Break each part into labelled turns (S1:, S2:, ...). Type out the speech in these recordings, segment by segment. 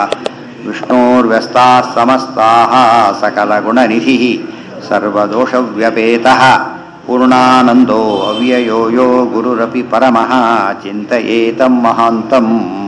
S1: ವಿಷ್ಣೋರ್ವ್ಯಸ್ತಾः ಸಮಸ್ತಾः सकलगुणनिधिः सर्वदोषव्यपेतः पूर्णानन्दो अव्ययो यो गुरुरपि परमः ಚಿಂತಯೇತಂ ಮಹಾಂತಂ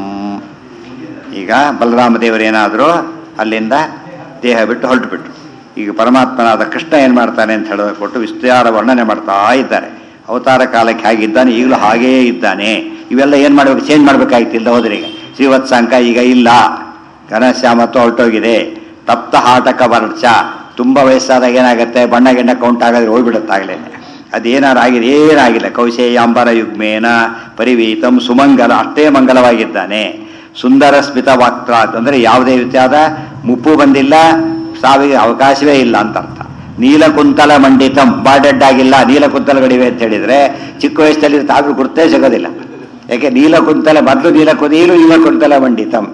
S1: ಈಗ ಬಲರಾಮ ದೇವರೇನಾದರೂ ಅಲ್ಲಿಂದ ದೇಹ ಬಿಟ್ಟು ಹೊರಟು ಬಿಟ್ರು ಈಗ ಪರಮಾತ್ಮನಾದ ಕೃಷ್ಣ ಏನು ಮಾಡ್ತಾನೆ ಅಂತ ಹೇಳೋದು ಕೊಟ್ಟು ವಿಸ್ತಾರ ವರ್ಣನೆ ಮಾಡ್ತಾ ಇದ್ದಾರೆ ಅವತಾರ ಕಾಲಕ್ಕೆ ಹೇಗಿದ್ದಾನೆ ಈಗಲೂ ಹಾಗೇ ಇದ್ದಾನೆ ಇವೆಲ್ಲ ಏನು ಮಾಡಬೇಕು ಚೇಂಜ್ ಮಾಡಬೇಕಾಗಿತ್ತಿಲ್ಲ ಹೋದ್ರೆ ಈಗ ಶ್ರೀವತ್ಸಾಂಕ ಈಗ ಇಲ್ಲ ಘನಶ್ಯಾಮತ್ತು ಹೊರಟೋಗಿದೆ ತಪ್ತ ಹಾಟಕ ವರ್ಚ ತುಂಬ ವಯಸ್ಸಾದಾಗ ಏನಾಗುತ್ತೆ ಬಣ್ಣ ಗಿಣ್ಣ ಕೌಂಟ್ ಆಗೋದ್ರೆ ಹೋಗ್ಬಿಡುತ್ತಾಗಲೇ ಅದೇನಾರು ಆಗಿದೆ ಏನಾಗಿಲ್ಲ ಕೌಶೇಯಾಂಬರ ಯುಗ್ಮೇನ ಪರಿವೀತಂ ಸುಮಂಗಲ ಅಷ್ಟೇ ಮಂಗಲವಾಗಿದ್ದಾನೆ ಸುಂದರ ಸ್ಮಿತ ವಾಕ್ತ್ರ ಅಂದರೆ ಯಾವುದೇ ರೀತಿಯಾದ ಮುಪ್ಪು ಬಂದಿಲ್ಲ ಸಾವಿಗೆ ಅವಕಾಶವೇ ಇಲ್ಲ ಅಂತ ಅರ್ಥ ನೀಲಕುಂತಲ ಮಂಡಿತಂ ಬಾಡೆಡ್ ಆಗಿಲ್ಲ ನೀಲಕುಂತಲಗಳಿವೆ ಅಂತ ಹೇಳಿದ್ರೆ ಚಿಕ್ಕ ವಯಸ್ಸಲ್ಲಿ ತಾವು ಗುರ್ತೇ ಸಿಗೋದಿಲ್ಲ ಯಾಕೆ ನೀಲಕುಂತಲ ಮೊದಲು ನೀಲಕು ನೀಲು ನೀಲಕುಂತಲ ಮಂಡಿತಂ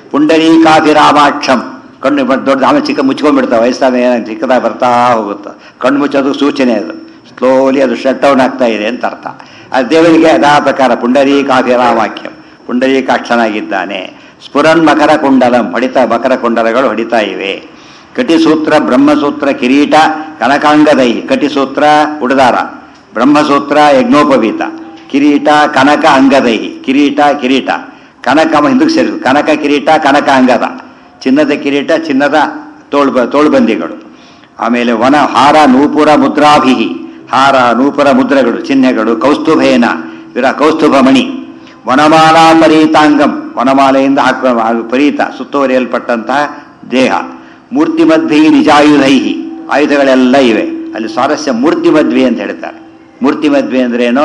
S1: ಪುಂಡರೀಕಾಭಿರಾಮಾಕ್ಷಂ ಕಣ್ಣು ಬ- ದೊಡ್ಡ ಆಮೇಲೆ ಚಿಕ್ಕ ಮುಚ್ಕೊಂಡ್ಬಿಡ್ತಾವೆ ವಯಸ್ಸಾದ ಏನಾಗ ಚಿಕ್ಕದಾಗಿ ಬರ್ತಾ ಹೋಗುತ್ತೆ ಕಣ್ಣು ಮುಚ್ಚೋದು ಸೂಚನೆ ಅದು ಸ್ಲೋಲಿ ಅದು ಶಟ್ ಡೌನ್ ಆಗ್ತಾ ಇದೆ ಅಂತ ಅರ್ಥ ಆ ದೇವರಿಗೆ ಅದಾ ಪ್ರಕಾರ ಪುಂಡರೀಕಾಭಿರಾಮಾಖ್ಯಂ ಪುಂಡರೀಕಾಕ್ಷನಾಗಿದ್ದಾನೆ ಸ್ಫುರನ್ ಮಕರ ಕುಂಡಲಂ ಹೊಡಿತಾ ಮಕರ ಕುಂಡಲಗಳು ಹೊಡಿತಾ ಇವೆ ಕಟಿಸೂತ್ರ ಬ್ರಹ್ಮಸೂತ್ರ ಕಿರೀಟ ಕನಕಾಂಗದೈ ಕಟಿಸೂತ್ರ ಉಡದಾರ ಬ್ರಹ್ಮಸೂತ್ರ ಯಜ್ಞೋಪವೀತ ಕಿರೀಟ ಕನಕ ಅಂಗದೈ ಕಿರೀಟ ಕಿರೀಟ ಕನಕ ಹಿಂದಕ್ಕೆ ಸೇರಿದ್ರು ಕನಕ ಕಿರೀಟ ಕನಕ ಅಂಗದ ಚಿನ್ನದ ಕಿರೀಟ ಚಿನ್ನದ ತೋಳು ತೋಳುಬಂದಿಗಳು ಆಮೇಲೆ ವನ ಹಾರ ನೂಪುರ ಮುದ್ರಾಭಿಹಿ ಹಾರ ನೂಪುರ ಮುದ್ರಗಳು ಚಿಹ್ನೆಗಳು ಕೌಸ್ತುಭೇನ ಇವರ ಕೌಸ್ತುಭ ಮಣಿ ವನಮಾಲಾ ಪರೀತಾಂಗಂ ವನಮಾಲೆಯಿಂದ ಹಾಕುವ ಪರೀತ ಸುತ್ತುವರಿಯಲ್ಪಟ್ಟಂತಹ ದೇಹ ಮೂರ್ತಿ ಮಧ್ವಿ ನಿಜಾಯುಧೈಹಿ ಆಯುಧಗಳೆಲ್ಲ ಇವೆ ಅಲ್ಲಿ ಸ್ವಾರಸ್ಯ ಮೂರ್ತಿ ಮದ್ವಿ ಅಂತ ಹೇಳ್ತಾರೆ ಮೂರ್ತಿ ಮದ್ವಿ ಅಂದ್ರೆ ಏನು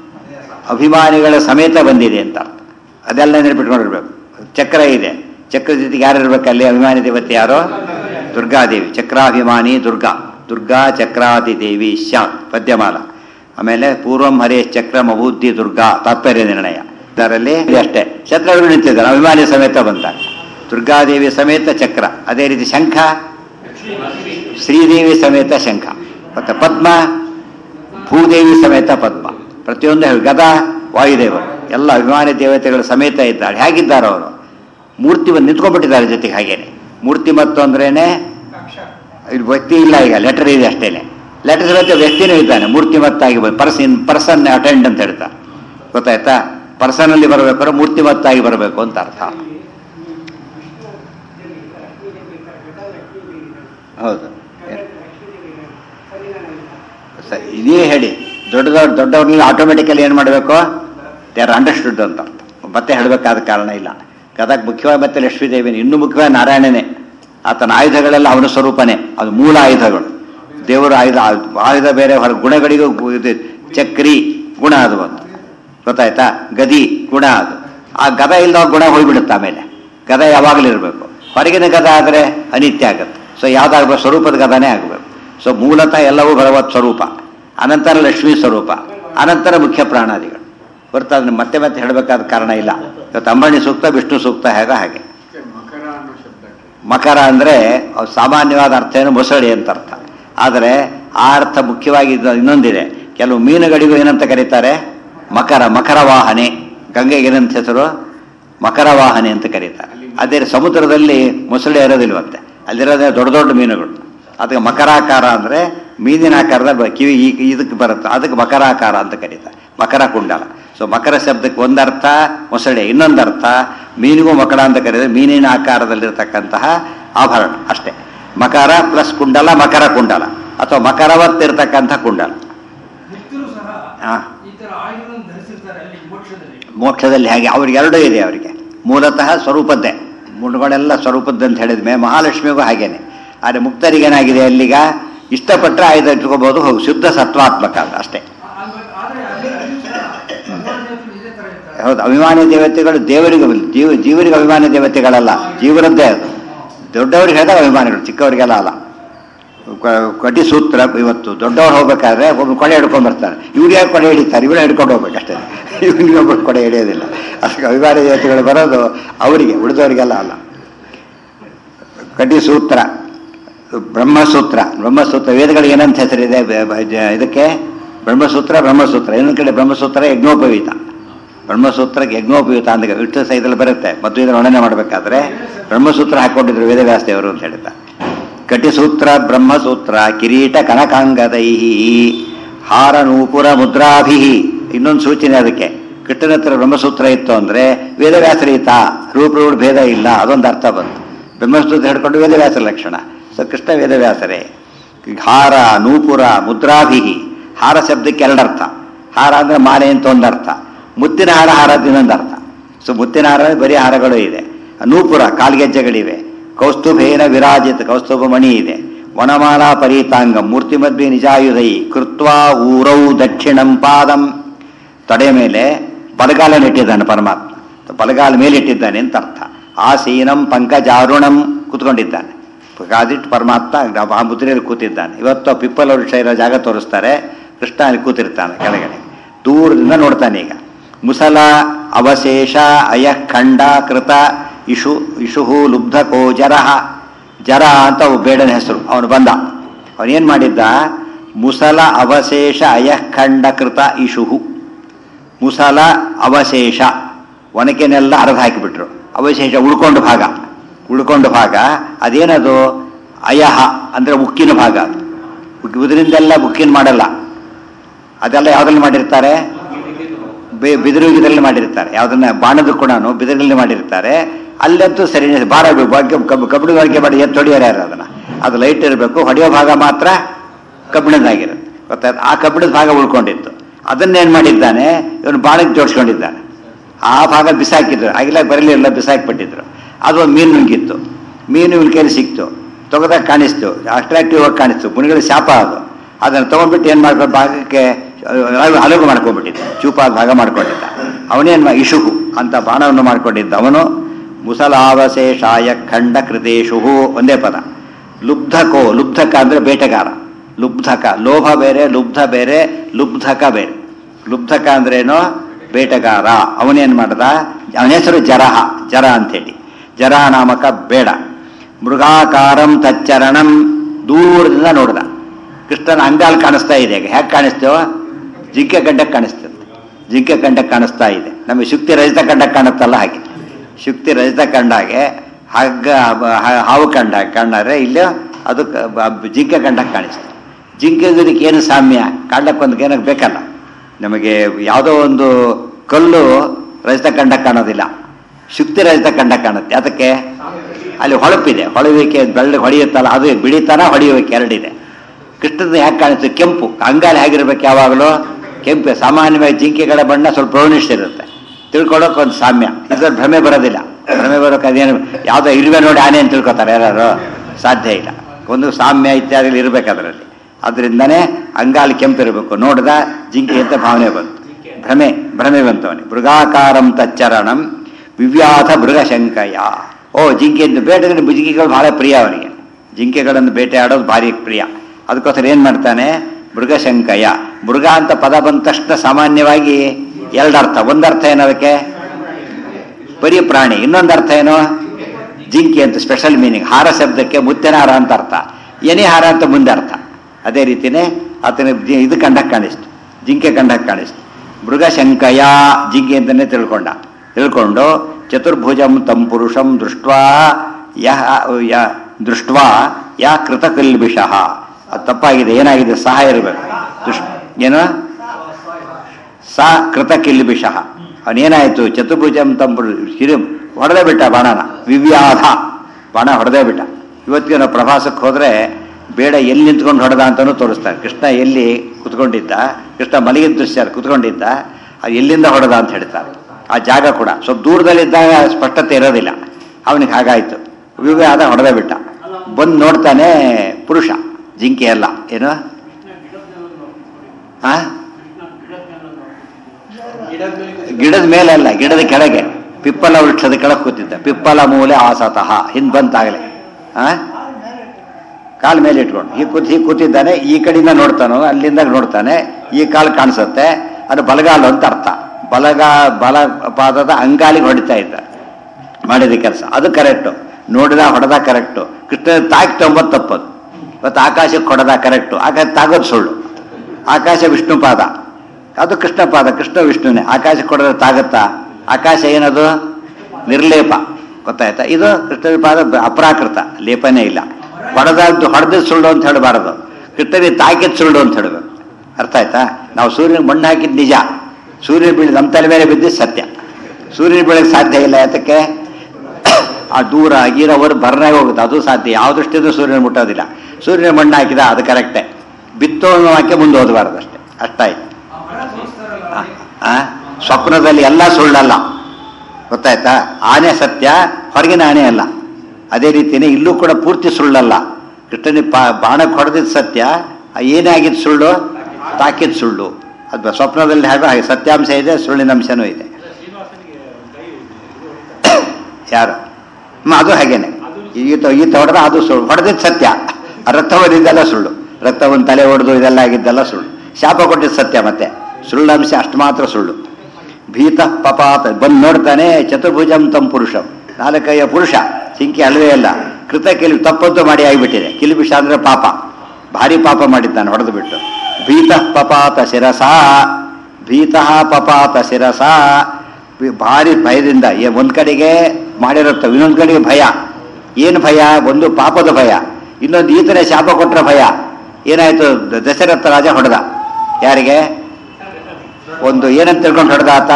S1: ಅಭಿಮಾನಿಗಳ ಸಮೇತ ಬಂದಿದೆ ಅಂತ ಅರ್ಥ ಅದೆಲ್ಲ ನೆನಪಿಟ್ಕೊಂಡಿರ್ಬೇಕು ಚಕ್ರ ಇದೆ ಚಕ್ರ ಜೊತೆಗೆ ಯಾರು ಇರ್ಬೇಕು ಅಲ್ಲಿ ಅಭಿಮಾನಿ ದೇವತೆ ಯಾರೋ ದುರ್ಗಾದೇವಿ ಚಕ್ರಾಭಿಮಾನಿ ದುರ್ಗಾ ದುರ್ಗಾ ಚಕ್ರಾದಿ ದೇವಿ ಶ್ಯಾಮ್ ಪದ್ಯಮಾಲ ಆಮೇಲೆ ಪೂರ್ವಂ ಹರೇ ಚಕ್ರಂ ಅಬೂದ್ಧಿ ದುರ್ಗಾ ತಾತ್ಪರ್ಯ ನಿರ್ಣಯ ಇದರಲ್ಲಿ ಅಷ್ಟೇ ಛತ್ರಗಳು ನಿಂತಿದ್ದಾರೆ ಅಭಿಮಾನಿ ಸಮೇತ ಬಂದಾಗ ದುರ್ಗಾದೇವಿ ಸಮೇತ ಚಕ್ರ ಅದೇ ರೀತಿ ಶಂಖ ಶ್ರೀದೇವಿ ಸಮೇತ ಶಂಖ ಮತ್ತೆ ಪದ್ಮ ಭೂದೇವಿ ಸಮೇತ ಪದ್ಮ ಪ್ರತಿಯೊಂದು ಹೇಳಿ ಗದಾ ವಾಯುದೇವರು ಎಲ್ಲ ಅಭಿಮಾನಿ ದೇವತೆಗಳ ಸಮೇತ ಇದ್ದಾರೆ ಹೇಗಿದ್ದಾರೆ ಅವರು ಮೂರ್ತಿ ಬಂದು ನಿಂತ್ಕೊಂಡ್ಬಿಟ್ಟಿದ್ದಾರೆ ಜೊತೆಗೆ ಹಾಗೇನೆ ಮೂರ್ತಿ ಮತ್ತು ಅಂದ್ರೇನೆ ಇಲ್ಲಿ ವ್ಯಕ್ತಿ ಇಲ್ಲ ಈಗ ಲೆಟರ್ ಇದೆ ಅಷ್ಟೇನೆ ಲೆಟರ್ ಸಮೇತ ವ್ಯಕ್ತಿನೂ ಇದ್ದಾನೆ ಮೂರ್ತಿ ಮತ್ತಾಗಿ ಪರ್ಸನ್ ಪರ್ಸನ್ ಅಟೆಂಡ್ ಅಂತ ಹೇಳ್ತಾರೆ ಗೊತ್ತಾಯ್ತಾ ಪರ್ಸನಲ್ಲಿ ಬರಬೇಕಾದ್ರೆ ಮೂರ್ತಿ ಮತ್ತಾಗಿ ಬರಬೇಕು ಅಂತ ಅರ್ಥ ಹೌದು ಸರಿ ಇದೇ ಹೇಳಿ ದೊಡ್ಡ ದೊಡ್ಡ ದೊಡ್ಡವ್ರನ್ನ ಆಟೋಮೆಟಿಕಲಿ ಏನು ಮಾಡಬೇಕು ದೇ ಆರ್ ಅಂಡರ್ಸ್ಟುಡ್ ಅಂತ ಅರ್ಥ ಮತ್ತೆ ಹೇಳಬೇಕಾದ ಕಾರಣ ಇಲ್ಲ ಗದಕ್ ಮುಖ್ಯವಾಗಿ ಮತ್ತೆ ಲಕ್ಷ್ಮೀದೇವಿನ ಇನ್ನೂ ಮುಖ್ಯವಾಗಿ ನಾರಾಯಣನೇ ಆತನ ಆಯುಧಗಳೆಲ್ಲ ಅವನ ಸ್ವರೂಪನೇ ಅದು ಮೂಲ ಆಯುಧಗಳು ದೇವರ ಆಯುಧ ಆಯುಧ ಬೇರೆ ಹೊರ ಗುಣಗಳಿಗೂ ಗು- ಇದು ಚಕ್ರಿ ಗುಣ ಅದು ಒಂದು ಗೊತ್ತಾಯ್ತಾ ಗದಿ ಗುಣ ಅದು ಆ ಗದ ಇಲ್ಲದ ಗುಣ ಹೋಗ್ಬಿಡುತ್ತೆ ಆಮೇಲೆ ಗದ ಯಾವಾಗಲೂ ಇರಬೇಕು ಹೊರಗಿನ ಗದ ಆದರೆ ಅನಿತ್ಯ ಆಗುತ್ತೆ ಸೊ ಯಾವ್ದಾಗಬೇಕು ಸ್ವರೂಪದ ಗದನೇ ಆಗಬೇಕು ಸೊ ಮೂಲತಃ ಎಲ್ಲವೂ ಭಗವತ್ ಸ್ವರೂಪ ಅನಂತರ ಲಕ್ಷ್ಮೀ ಸ್ವರೂಪ ಅನಂತರ ಮುಖ್ಯ ಪ್ರಾಣಾದಿಗಳು ಹೊರತು ಅದನ್ನ ಮತ್ತೆ ಮತ್ತೆ ಹೇಳಬೇಕಾದ ಕಾರಣ ಇಲ್ಲ ಇವತ್ತು ಅಂಬಾಣಿ ಸೂಕ್ತ ವಿಷ್ಣು ಸೂಕ್ತ ಹೇಗೋ ಹಾಗೆ
S2: ಮಕರ ಅನ್ನೋ ಶಬ್ದಕ್ಕೆ
S1: ಮಕರ ಅಂದರೆ ಅವು ಸಾಮಾನ್ಯವಾದ ಅರ್ಥ ಏನು ಮೊಸಳೆ ಅಂತ ಅರ್ಥ ಆದರೆ ಆ ಅರ್ಥ ಮುಖ್ಯವಾಗಿ ಇದು ಇನ್ನೊಂದಿದೆ ಕೆಲವು ಮೀನುಗಳಿಗೂ ಏನಂತ ಕರೀತಾರೆ ಮಕರ ಮಕರ ವಾಹನೆ ಗಂಗೆಗೆ ಏನಂತ ಹೆಸರು ಮಕರ ವಾಹನೆ ಅಂತ ಕರೀತಾರೆ ಅದೇ ಸಮುದ್ರದಲ್ಲಿ ಮೊಸಳೆ ಇರೋದಿಲ್ವಂತೆ ಅಲ್ಲಿರೋದೇ ದೊಡ್ಡ ದೊಡ್ಡ ಮೀನುಗಳು ಅದಕ್ಕೆ ಮಕರಾಕಾರ ಅಂದರೆ ಮೀನಿನ ಆಕಾರದ ಬ- ಕಿವಿ ಈ ಇದಕ್ಕೆ ಬರುತ್ತೆ ಅದಕ್ಕೆ ಮಕರಾಕಾರ ಅಂತ ಕರೀತಾರೆ ಮಕರ ಕುಂಡಲ ಸೊ ಮಕರ ಶಬ್ದಕ್ಕೆ ಒಂದರ್ಥ ಮೊಸಳೆ ಇನ್ನೊಂದರ್ಥ ಮೀನಿಗೂ ಮಕರ ಅಂತ ಕರೀತಾರೆ ಮೀನಿನ ಆಕಾರದಲ್ಲಿರ್ತಕ್ಕಂತಹ ಆಭರಣ ಅಷ್ಟೇ ಮಕರ ಪ್ಲಸ್ ಕುಂಡಲ ಮಕರ ಕುಂಡಲ ಅಥವಾ ಮಕರವತ್ತಿರ್ತಕ್ಕಂಥ ಕುಂಡಲ
S3: ಮುಕ್ತರು ಸಹ
S1: ಹಾ.
S3: ಈ ತರ ಆಯುಧಗಳನ್ನು ಧರಿಸಿರ್ತಾರೆ ಅಲ್ಲಿ ಮೋಕ್ಷದಲ್ಲಿ
S1: ಮೋಕ್ಷದಲ್ಲಿ ಹಾಗೆ ಅವ್ರಿಗೆ ಎರಡೂ ಇದೆ ಅವರಿಗೆ ಮೂಲತಃ ಸ್ವರೂಪದ್ದೇ ಮುಳುಗಳೆಲ್ಲ ಸ್ವರೂಪದ್ದು ಅಂತ ಹೇಳಿದ್ಮೇ ಮಹಾಲಕ್ಷ್ಮಿಗೂ ಹಾಗೇನೆ ಆದರೆ ಮುಕ್ತರಿಗೆ ಏನಾಗಿದೆ ಅಲ್ಲಿಗ ಇಷ್ಟಪಟ್ಟರೆ ಆಯುಧ ಇಟ್ಕೋಬಹುದು ಹೋಗಿ ಶುದ್ಧ ಸತ್ವಾತ್ಮಕ ಅದು ಅಷ್ಟೇ
S3: ಆದ್ರೆ ಅಲ್ಲಿ ಅಲ್ಲಿಯೂ ಸಹ ಭಗವಾನ್ ದೇವತೆಗಳು ಇದೇ ತರ ಇರ್ತಾರೆ
S1: ಹೌದು ಅಭಿಮಾನಿ ದೇವತೆಗಳು ದೇವರಿಗೆ ಜೀವ ಜೀವರಿಗೆ ಅಭಿಮಾನಿ ದೇವತೆಗಳಲ್ಲ ಜೀವನದ್ದೇ ಅದು ದೊಡ್ಡವರಿಗೆ ಹೇಳಿದಾಗ ಅಭಿಮಾನಿಗಳು ಚಿಕ್ಕವರಿಗೆಲ್ಲ ಅಲ್ಲ ಕ- ಕಟಿ ಸೂತ್ರ ಇವತ್ತು ದೊಡ್ಡವ್ರು ಹೋಗ್ಬೇಕಾದ್ರೆ ಒಬ್ಬರು ಕೊಡೆ ಹಿಡ್ಕೊಂಡ್ ಬರ್ತಾರೆ ಇವ್ರು ಯಾಕೆ ಕೊಡೆ ಹಿಡಿತಾರೆ ಇವ್ರನ್ನ ಹಿಡ್ಕೊಂಡು ಹೋಗ್ಬೇಕು ಅಷ್ಟೇ ಇವ್ರಿಗೊಬ್ಬರು ಕೊಡೆ ಹಿಡಿಯೋದಿಲ್ಲ ಅದಕ್ಕೆ ಅಭಿಮಾನಿ ದೇವತೆಗಳು ಬರೋದು ಅವರಿಗೆ ಉಳಿದವರಿಗೆಲ್ಲ ಅಲ್ಲ ಕಟಿ ಸೂತ್ರ ಬ್ರಹ್ಮಸೂತ್ರ ಬ್ರಹ್ಮಸೂತ್ರ ವೇದಗಳಿಗೆ ಏನಂತ ಹೆಸರಿದೆ ಬ- ಬ- ಜ- ಇದಕ್ಕೆ ಬ್ರಹ್ಮಸೂತ್ರ ಬ್ರಹ್ಮಸೂತ್ರ ಇನ್ನೊಂದು ಕಡೆ ಬ್ರಹ್ಮಸೂತ್ರ ಯಜ್ಞೋಪವೀತ ಬ್ರಹ್ಮಸೂತ್ರಕ್ಕೆ ಯಜ್ಞೋಪಯುಕ್ತ ಅಂತ ವಿಷ್ಣು ಸಹಿತದಲ್ಲಿ ಬರುತ್ತೆ ಮತ್ತು ಇದನ್ನು ವರ್ಣನೆ ಮಾಡಬೇಕಾದ್ರೆ
S3: ಬೇರೆ
S1: ಬ್ರಹ್ಮಸೂತ್ರ ಹಾಕೊಂಡಿದ್ರು ವೇದವ್ಯಾಸದೇವರು ಅಂತ ಹೇಳಿದ ಕಟಿಸೂತ್ರ ಬ್ರಹ್ಮಸೂತ್ರ ಕಿರೀಟ ಕನಕಾಂಗದೈ ಹಾರ ನೂಪುರ ಮುದ್ರಾಭಿ ಇನ್ನೊಂದು ಸೂಚನೆ ಅದಕ್ಕೆ ಕೃಷ್ಣನ ಹತ್ರ ಬ್ರಹ್ಮಸೂತ್ರ ಇತ್ತು ಅಂದ್ರೆ ವೇದವ್ಯಾಸರೀತ ರೂಪಗಳು ಭೇದ ಇಲ್ಲ ಅದೊಂದು ಅರ್ಥ ಬಂತು ಬ್ರಹ್ಮಸೂತ್ರ ಹಿಡ್ಕೊಂಡು ವೇದವ್ಯಾಸರ ಲಕ್ಷಣ ಸೊ ಕೃಷ್ಣ ವೇದವ್ಯಾಸರೇ ಹಾರ ನೂಪುರ ಮುದ್ರಾಭಿ ಹಾರ ಶಬ್ದಕ್ಕೆ ಎರಡರ್ಥ ಹಾರ ಅಂದ್ರೆ ಮಾಲೆ ಅಂತ ಒಂದು ಅರ್ಥ ಮುತ್ತಿನ ಹಾರ ಹಾರದ ಇನ್ನೊಂದು ಅರ್ಥ ಸೊ ಮುತ್ತಿನ ಹಾರ ಬರೀ ಹಾರಗಳು ಇದೆ ನೂಪುರ ಕಾಲ್ಗೆಜ್ಜೆಗಳಿವೆ ಕೌಸ್ತುಭೇನ ವಿರಾಜಿತ ಕೌಸ್ತುಭ ಮಣಿ ಇದೆ ವನಮಾಲಾ ಪರೀತಾಂಗ ಮೂರ್ತಿ ಮಧ್ಯ ನಿಜಾಯುಧೈ ಕೃತ್ವಾ ಊರೌ ದಕ್ಷಿಣಂ ಪಾದಂ ತೊಡೆ ಮೇಲೆ ಬಲಗಾಲ ನೆಟ್ಟಿದ್ದಾನೆ ಪರಮಾತ್ಮ ಬಲಗಾಲ ಮೇಲೆ ಇಟ್ಟಿದ್ದಾನೆ ಅಂತ ಅರ್ಥ ಆಸೀನಂ ಪಂಕಜಾರುಣಂ ಕೂತ್ಕೊಂಡಿದ್ದಾನೆ ಕಾದಿಟ್ಟು ಪರಮಾತ್ಮ ಆ ಮುದ್ರೆಯಲ್ಲಿ ಕೂತಿದ್ದಾನೆ ಇವತ್ತು ಆ ಪಿಪ್ಪಲ ವೃಕ್ಷ ಇರೋ ಜಾಗ ತೋರಿಸ್ತಾರೆ ಕೃಷ್ಣ ಅಲ್ಲಿ ಕೂತಿರ್ತಾನೆ ಕೆಳಗಡೆ ದೂರದಿಂದ ನೋಡ್ತಾನೆ ಈಗ ಮುಸಲ ಅವಶೇಷ ಅಯಖಂಡ ಕೃತ ಇಶು ಇಶುಹು ಲುಬ್ಧಕೋ ಜರಹ ಜರ ಅಂತ ಒಬ್ಬ ಬೇಡನ ಹೆಸರು ಅವನು ಬಂದ ಅವನೇನ್ ಮಾಡಿದ್ದ ಮುಸಲ ಅವಶೇಷ ಅಯಖಂಡ ಕೃತ ಇಶುಹು ಮುಸಲ ಅವಶೇಷ ಒನಕೆನೆಲ್ಲ ಅರ್ಧ ಹಾಕಿಬಿಟ್ರು ಅವಶೇಷ ಉಳ್ಕೊಂಡು ಭಾಗ ಉಳ್ಕೊಂಡು ಭಾಗ ಅದೇನದು ಅಯಹ ಅಂದ್ರೆ ಉಕ್ಕಿನ ಭಾಗ ಅದು ಇದರಿಂದೆಲ್ಲ ಉಕ್ಕಿನ ಮಾಡಲ್ಲ ಅದೆಲ್ಲ ಯಾವ್ದ್ರಲ್ಲಿ ಮಾಡಿರ್ತಾರೆ ಬೆ- ಬಿದಿರು ಇದರಲ್ಲಿ ಮಾಡಿರ್ತಾರೆ ಯಾವ್ದನ್ನ ಬಾಣದ ಕೂಡ ಬಿದಿರಲ್ಲಿ ಮಾಡಿರ್ತಾರೆ ಅಲ್ಲಂತೂ ಸರಿ ಬಾರ ಕಬ್ಬಿಣದ ಬಳಕೆ ಮಾಡಿ ಎತ್ತು ಹೊಡಿಯಾರ ಯಾರು ಅದನ್ನ ಅದು ಲೈಟ್ ಇರಬೇಕು ಹೊಡೆಯೋ ಭಾಗ ಮಾತ್ರ ಕಬ್ಬಿಣದಾಗಿರುತ್ತೆ ಗೊತ್ತಾಯ್ತು ಆ ಕಬ್ಬಿಣದ ಭಾಗ ಉಳ್ಕೊಂಡಿತ್ತು ಅದನ್ನೇನ್ ಮಾಡಿದ್ದಾನೆ ಇವನು ಬಾಣಕ್ಕೆ ಜೋಡಿಸ್ಕೊಂಡಿದ್ದಾನೆ ಆ ಭಾಗ ಬಿಸಾಕಿದ್ರು ಆಗಿಲ್ಲ ಬರಲಿಲ್ಲ ಬಿಸಾಕಿಬಿಟ್ಟಿದ್ರು ಅದು ಒಂದು ಮೀನು ನುಂಗಿತ್ತು ಮೀನು ಇವನ ಕೈಲಿ ಸಿಕ್ತು ತೆಗೆದಾಗ ಕಾಣಿಸ್ತು ಅಟ್ರಾಕ್ಟಿವ್ ಆಗಿ ಕಾಣಿಸ್ತು ಮುನಿಗಳ ಶಾಪ ಅದು ಅದನ್ನು ತೊಗೊಂಡ್ಬಿಟ್ಟು ಏನು ಮಾಡ್ಕೊಂಡು ಭಾಗಕ್ಕೆ ಅಲಗು ಮಾಡ್ಕೊಂಡ್ಬಿಟ್ಟಿದ್ದ ಚೂಪಾದ ಭಾಗ ಮಾಡ್ಕೊಂಡಿದ್ದ ಅವನೇನು ಇಶುಹು ಅಂತ ಬಾಣವನ್ನು ಮಾಡ್ಕೊಂಡಿದ್ದ ಅವನು ಮುಸಲಾವಶೇಷಾಯ ಖಂಡ ಕೃತೇಶುಹು ಒಂದೇ ಪದ ಲುಬ್ಧಕೋ ಲುಬ್ಧಕ ಅಂದ್ರೆ ಬೇಟೆಗಾರ ಲುಬ್ಧಕ ಲೋಭ ಬೇರೆ ಲುಬ್ಧ ಬೇರೆ ಲುಬ್ಧಕ ಬೇರೆ ಲುಬ್ಧಕ ಅಂದ್ರೇನು ಬೇಟೆಗಾರ ಅವನೇನ್ ಮಾಡ್ದ ಅವನ ಹೆಸರು ಜರಹ ಜರ ಅಂತೇಳಿ ಜರ ನಾಮಕ ಬೇಡ ಮೃಗಾಕಾರಂ ತಚ್ಚರಣಂ ದೂರದಿಂದ ನೋಡ್ದ ಕೃಷ್ಣನ ಅಂಗಾಲ್ ಕಾಣಿಸ್ತಾ ಇದೆ ಹೇಗೆ ಕಾಣಿಸ್ತೇವ ಜಿಂಕೆ ಗಡ್ಡಕ್ಕೆ ಕಾಣಿಸ್ತದೆ ಜಿಂಕೆ ಕಂಡಕ್ಕೆ ಕಾಣಿಸ್ತಾ ಇದೆ ನಮಗೆ ಶುಕ್ತಿ ರಹಿತ ಕಂಡಕ್ಕೆ ಕಾಣುತ್ತಲ್ಲ ಹಾಗೆ ಶುಕ್ತಿ ರಹಿತ ಕಂಡಾಗೆ ಹಗ್ಗ ಬ- ಹ- ಹಾವು ಕಂಡ ಕಂಡರೆ ಇಲ್ಲಿ ಅದು ಕ- ಬ- ಜಿಂಕೆ ಕಂಡಕ್ಕೆ ಕಾಣಿಸ್ತದೆ ಜಿಂಕೆಗೆ ಇದಕ್ಕೆ ಏನು ಸಾಮ್ಯ ಕಾಂಡಕ್ಕೊಂದು ಏನಕ್ಕೆ ಬೇಕಲ್ಲ ನಮಗೆ ಯಾವುದೋ ಒಂದು ಕಲ್ಲು ರಹಿತ ಕಂಡಕ್ಕೆ ಕಾಣೋದಿಲ್ಲ ಶುಕ್ತಿ ರಹಿತ ಕಂಡಕ್ಕೆ ಕಾಣುತ್ತೆ ಅದಕ್ಕೆ ಅಲ್ಲಿ ಹೊಳಪಿದೆ ಹೊಳವಿಕೆ ಬೆಳ್ಳಗೆ ಹೊಡೆಯುತ್ತಲ್ಲ ಅದು ಬಿಳಿತನ ಹೊಡೆಯುವಿಕೆ ಎರಡಿದೆ ಕೃಷ್ಣದ ಯಾಕೆ ಕಾಣಿಸ್ತದೆ ಕೆಂಪು ಅಂಗಾಲಿ ಹೇಗಿರ್ಬೇಕು ಯಾವಾಗಲೂ ಕೆಂಪು ಸಾಮಾನ್ಯವಾಗಿ ಜಿಂಕೆಗಳ ಬಣ್ಣ ಸ್ವಲ್ಪ ಬ್ರೌನಿಶ್ ಇರುತ್ತೆ ತಿಳ್ಕೊಳ್ಳೋಕೆ ಒಂದು ಸಾಮ್ಯ ಇದ್ರ ಭ್ರಮೆ ಬರೋದಿಲ್ಲ ಭ್ರಮೆ ಬರೋಕೆ ಅದೇನು ಯಾವುದೋ ಇರುವೆ ನೋಡಿ ಆನೆ ಅಂತ ತಿಳ್ಕೊತಾರೆ ಯಾರು ಸಾಧ್ಯ ಇಲ್ಲ ಒಂದು ಸಾಮ್ಯ ಇತ್ಯಾದಿ ಇರಬೇಕು ಅದರಲ್ಲಿ ಅದರಿಂದನೇ ಅಂಗಾಲಿ ಕೆಂಪು ಇರಬೇಕು ನೋಡಿದ ಜಿಂಕೆ ಅಂತ ಭಾವನೆ ಬಂತು ಭ್ರಮೆ ಭ್ರಮೆ ಬಂತು ಅವನಿಗೆ ಮೃಗಾಕಾರಂ ತಚ್ಚರಣಂ ವಿವ್ಯಾಥ ಮೃಗಶಂಕಯ ಓ ಜಿಂಕೆ ಅಂತ ಬೇಟೆಗಳು ಜಿಂಕೆಗಳು ಬಹಳ ಪ್ರಿಯ ಅವನಿಗೆ ಜಿಂಕೆಗಳನ್ನು ಬೇಟೆ ಆಡೋದು ಭಾರಿ ಪ್ರಿಯ ಅದಕ್ಕೋಸ್ಕರ ಏನ್ ಮಾಡ್ತಾನೆ ಮೃಗಶಂಕಯ ಮೃಗ ಅಂತ ಪದ ಬಂದ ತಕ್ಷಣ ಸಾಮಾನ್ಯವಾಗಿ ಎರಡರ್ಥ ಒಂದರ್ಥ ಏನದಕ್ಕೆ ಬರೀ ಪ್ರಾಣಿ ಇನ್ನೊಂದು ಅರ್ಥ ಏನು ಜಿಂಕೆ ಅಂತ ಸ್ಪೆಷಲ್ ಮೀನಿಂಗ್ ಹಾರ ಶಬ್ದಕ್ಕೆ ಮುತ್ತಿನ ಹಾರ ಅಂತ ಅರ್ಥ ಎನಿ ಹಾರ ಅಂತ ಮುಂದೆ ಅರ್ಥ ಅದೇ ರೀತಿನೇ ಆತನ ಜಿ- ಇದು ಕಂಡಕ್ಕೆ ಕಾಣಿಸ್ತು ಜಿಂಕೆ ಕಂಡಕ್ಕೆ ಕಾಣಿಸ್ತು ಮೃಗಶಂಕಯ ಜಿಂಕೆ ಅಂತಲೇ ತಿಳ್ಕೊಂಡ ತಿಳ್ಕೊಂಡು ಚತುರ್ಭುಜಂ ತಂ ಪುರುಷಂ ದೃಷ್ಟ್ವಾ ಯಹ ಯ ದೃಷ್ಟ್ವಾ ಯಾ ಕೃತಕಲ್ಬಿಷಃ ಅದು ತಪ್ಪಾಗಿದೆ ಏನಾಗಿದೆ ಸಹ ಇರಬೇಕು ದೃಷ್ ಏನು ಸಾ ಕೃತ ಕಿಲ್ಬಿಷಃ ಅವನೇನಾಯ್ತು ಚತುರ್ಭುಜಂ ತಂಪು ಹಿರಿ ಹೊಡೆದೇ ಬಿಟ್ಟ ಬಾಣನ ವಿವ್ಯಾಧ ಬಾಣ ಹೊಡೆದೇ ಬಿಟ್ಟ ಇವತ್ತಿಗೆ ನಾವು ಪ್ರವಾಸಕ್ಕೆ ಹೋದ್ರೆ ಬೇಡ ಎಲ್ಲಿ ನಿಂತ್ಕೊಂಡು ಹೊಡೆದ ಅಂತಾನೂ ತೋರಿಸ್ತಾರೆ ಕೃಷ್ಣ ಎಲ್ಲಿ ಕುತ್ಕೊಂಡಿದ್ದ ಕೃಷ್ಣ ಮಲಗಿದ ದೃಶ್ಯ ಕುತ್ಕೊಂಡಿದ್ದ ಅದು ಎಲ್ಲಿಂದ ಹೊಡೆದ ಅಂತ ಹೇಳ್ತಾರೆ ಆ ಜಾಗ ಕೂಡ ಸ್ವಲ್ಪ ದೂರದಲ್ಲಿದ್ದಾಗ ಸ್ಪಷ್ಟತೆ ಇರೋದಿಲ್ಲ ಅವನಿಗೆ ಹಾಗಾಯ್ತು ವಿವ್ಯಾಧ ಹೊಡೆದೇ ಬಿಟ್ಟ ಬಂದು ನೋಡ್ತಾನೆ ಪುರುಷ ಜಿಂಕೆ ಅಲ್ಲ ಏನು ಆ ಗಿಡದ ಮೇಲೆ ಅಲ್ಲ ಗಿಡದ ಕೆಳಗೆ ಪಿಪ್ಪಲ ವೃಕ್ಷದ ಕೆಳಗೆ ಕೂತಿದ್ದ ಪಿಪ್ಪಲ ಮೂಲೆ ಆಸತಃ ಹಿಂದ್ ಬಂತಾಗಲೇ ಆ ಕಾಲ್ ಮೇಲೆ ಇಟ್ಕೊಂಡು ಹೀಗೆ ಕೂತ್ ಹೀಗೆ ಕೂತಿದ್ದಾನೆ ಈ ಕಡೆಯಿಂದ ನೋಡ್ತಾನೋ ಅಲ್ಲಿಂದ ನೋಡ್ತಾನೆ ಈ ಕಾಲು ಕಾಣಿಸುತ್ತೆ ಅದು ಬಲಗಾಲು ಅಂತ ಅರ್ಥ ಬಲಗಾ ಬಲ ಪಾದದ ಅಂಗಾಲಿಗೆ ಹೊಡಿತಾ ಇದ್ದ ಮಾಡಿದ ಕೆಲಸ ಅದು ಕರೆಕ್ಟು ನೋಡಿದ ಹೊಡೆದ ಕರೆಕ್ಟು ಕೃಷ್ಣ ತಾಕಿ ತೊಂಬತ್ತು ತಪ್ಪದು ಇವತ್ತು ಆಕಾಶಕ್ಕೆ ಹೊಡೆದ ಕರೆಕ್ಟು ಆಕಾಶ ತಾಗೋದು ಸುಳ್ಳು ಆಕಾಶ ವಿಷ್ಣು ಪಾದ ಅದು ಕೃಷ್ಣ ಪಾದ ಕೃಷ್ಣ ವಿಷ್ಣುನೇ ಆಕಾಶಕ್ಕೆ ಹೊಡೆದ್ರೆ ತಾಗತ್ತಾ ಆಕಾಶ ಏನದು ನಿರ್ಲೇಪ ಗೊತ್ತಾಯ್ತಾ ಇದು ಕೃಷ್ಣನ ಪಾದ ಬ- ಅಪ್ರಾಕೃತ ಲೇಪನೇ ಇಲ್ಲ ಹೊಡೆದದ್ದು ಹೊಡೆದ ಸುಳ್ಳು ಅಂತ ಹೇಳಬಾರದು ಕೃಷ್ಣನಿಗೆ ತಾಕಿದ್ ಸುಳ್ಳು ಅಂತ ಹೇಳಬೇಕು ಅರ್ಥ ಆಯ್ತಾ ನಾವು ಸೂರ್ಯನ ಮಣ್ಣು ಹಾಕಿದ್ ನಿಜ ಸೂರ್ಯನ ಬೀಳಿ ನಮ್ಮ ತಲೆ ಮೇಲೆ ಬಿದ್ದಿದ್ದು ಸತ್ಯ ಸೂರ್ಯನ ಬೀಳಕ್ಕೆ ಸಾಧ್ಯ ಇಲ್ಲ ಯಾತಕ್ಕೆ ಆ ದೂರ ಗೀರವರು ಬರ್ನಾಗ ಹೋಗುತ್ತೆ ಅದು ಸಾಧ್ಯ ಯಾವ ದೃಷ್ಟಿಯಿಂದ ಸೂರ್ಯನ ಮುಟ್ಟೋದಿಲ್ಲ ಸೂರ್ಯನ ಮಣ್ಣು ಹಾಕಿದ ಅದು ಕರೆಕ್ಟೇ ಬಿತ್ತೋನು ಹಾಕಿ ಮುಂದೆ ಓದಬಾರ್ದು ಅಷ್ಟೇ ಅಷ್ಟಾಯ್ತು
S3: ಆ ಮರ ತೋರಿಸ್ತಾರಲ್ಲ
S1: ಆ? ಸ್ವಪ್ನದಲ್ಲಿ ಎಲ್ಲ ಸುಳ್ಳಲ್ಲ ಗೊತ್ತಾಯ್ತಾ ಆನೆ ಸತ್ಯ ಹೊರಗಿನ ಆನೆ ಅಲ್ಲ ಅದೇ ರೀತಿಯೇ ಇಲ್ಲೂ ಕೂಡ ಪೂರ್ತಿ ಸುಳ್ಳಲ್ಲ ಕೃಷ್ಣನಿಗೆ ಪಾ ಬಾಣಕ್ಕೆ ಹೊಡೆದಿದ್ದು ಸತ್ಯ ಆ ಏನೇ ಆಗಿದ್ದು ಸುಳ್ಳು ತಾಕಿದ್ದು ಸುಳ್ಳು ಅದು ಸ್ವಪ್ನದಲ್ಲಿ ಹಾಗೆ ಹಾಗೆ ಸತ್ಯಾಂಶ ಇದೆ ಸುಳ್ಳಿನ ಅಂಶನೂ ಇದೆ ಯಾರು ಹ್ಮ್, ಅದು ಹಾಗೇನೆ ಈತ ಈತ ಹೊಡೆದ ಅದು ಸುಳ್ಳು ಹೊಡೆದಿದ್ದು ಸತ್ಯ ಆ ರಕ್ತ ಹೊಡೆದಿದ್ದೆಲ್ಲ ಸುಳ್ಳು ರಕ್ತವನ್ನು ತಲೆ ಹೊಡೆದು ಇದೆಲ್ಲ ಆಗಿದ್ದೆಲ್ಲ ಸುಳ್ಳು ಶಾಪ ಕೊಟ್ಟಿದ್ದು ಸತ್ಯ ಮತ್ತೆ ಸುಳ್ಳಂಶ ಅಷ್ಟು ಮಾತ್ರ ಸುಳ್ಳು ಭೀತ ಪಪಾತ ಬಂದು ನೋಡ್ತಾನೆ ಚತುರ್ಭುಜಂ ತಂ ಪುರುಷಂ ನಾಲ್ಕೈಯ ಪುರುಷ ಸಿಂಕಿ ಅಲ್ವೇ ಇಲ್ಲ ಕೃತ ಕಿಲಿ ತಪ್ಪಂತೂ ಮಾಡಿ ಆಗಿಬಿಟ್ಟಿದೆ ಕಿಲಿಬಿಷ ಅಂದ್ರೆ ಪಾಪ ಭಾರಿ ಪಾಪ ಮಾಡಿದ್ದಾನೆ ಹೊಡೆದು ಬಿಟ್ಟು ಭೀತ ಪಪಾತ ಶಿರಸ ಭೀತ ಪಪಾತ ಶಿರಸ ವಿ- ಭಾರಿ ಭಯದಿಂದ ಏ- ಒಂದ್ ಕಡೆಗೆ ಮಾಡಿರುತ್ತೆ ಇನ್ನೊಂದ್ ಕಡೆಗೆ ಭಯ ಏನು ಭಯ ಒಂದು ಪಾಪದ ಭಯ ಇನ್ನೊಂದು ಈತನೇ ಶಾಪ ಕೊಟ್ರ ಭಯ ಏನಾಯ್ತು ದ- ದಶರಥ ರಾಜ ಹೊಡೆದ ಯಾರಿಗೆ ಒಂದು ಏನಂತ ತಿಳ್ಕೊಂಡು ಹೊಡೆದ ಆತ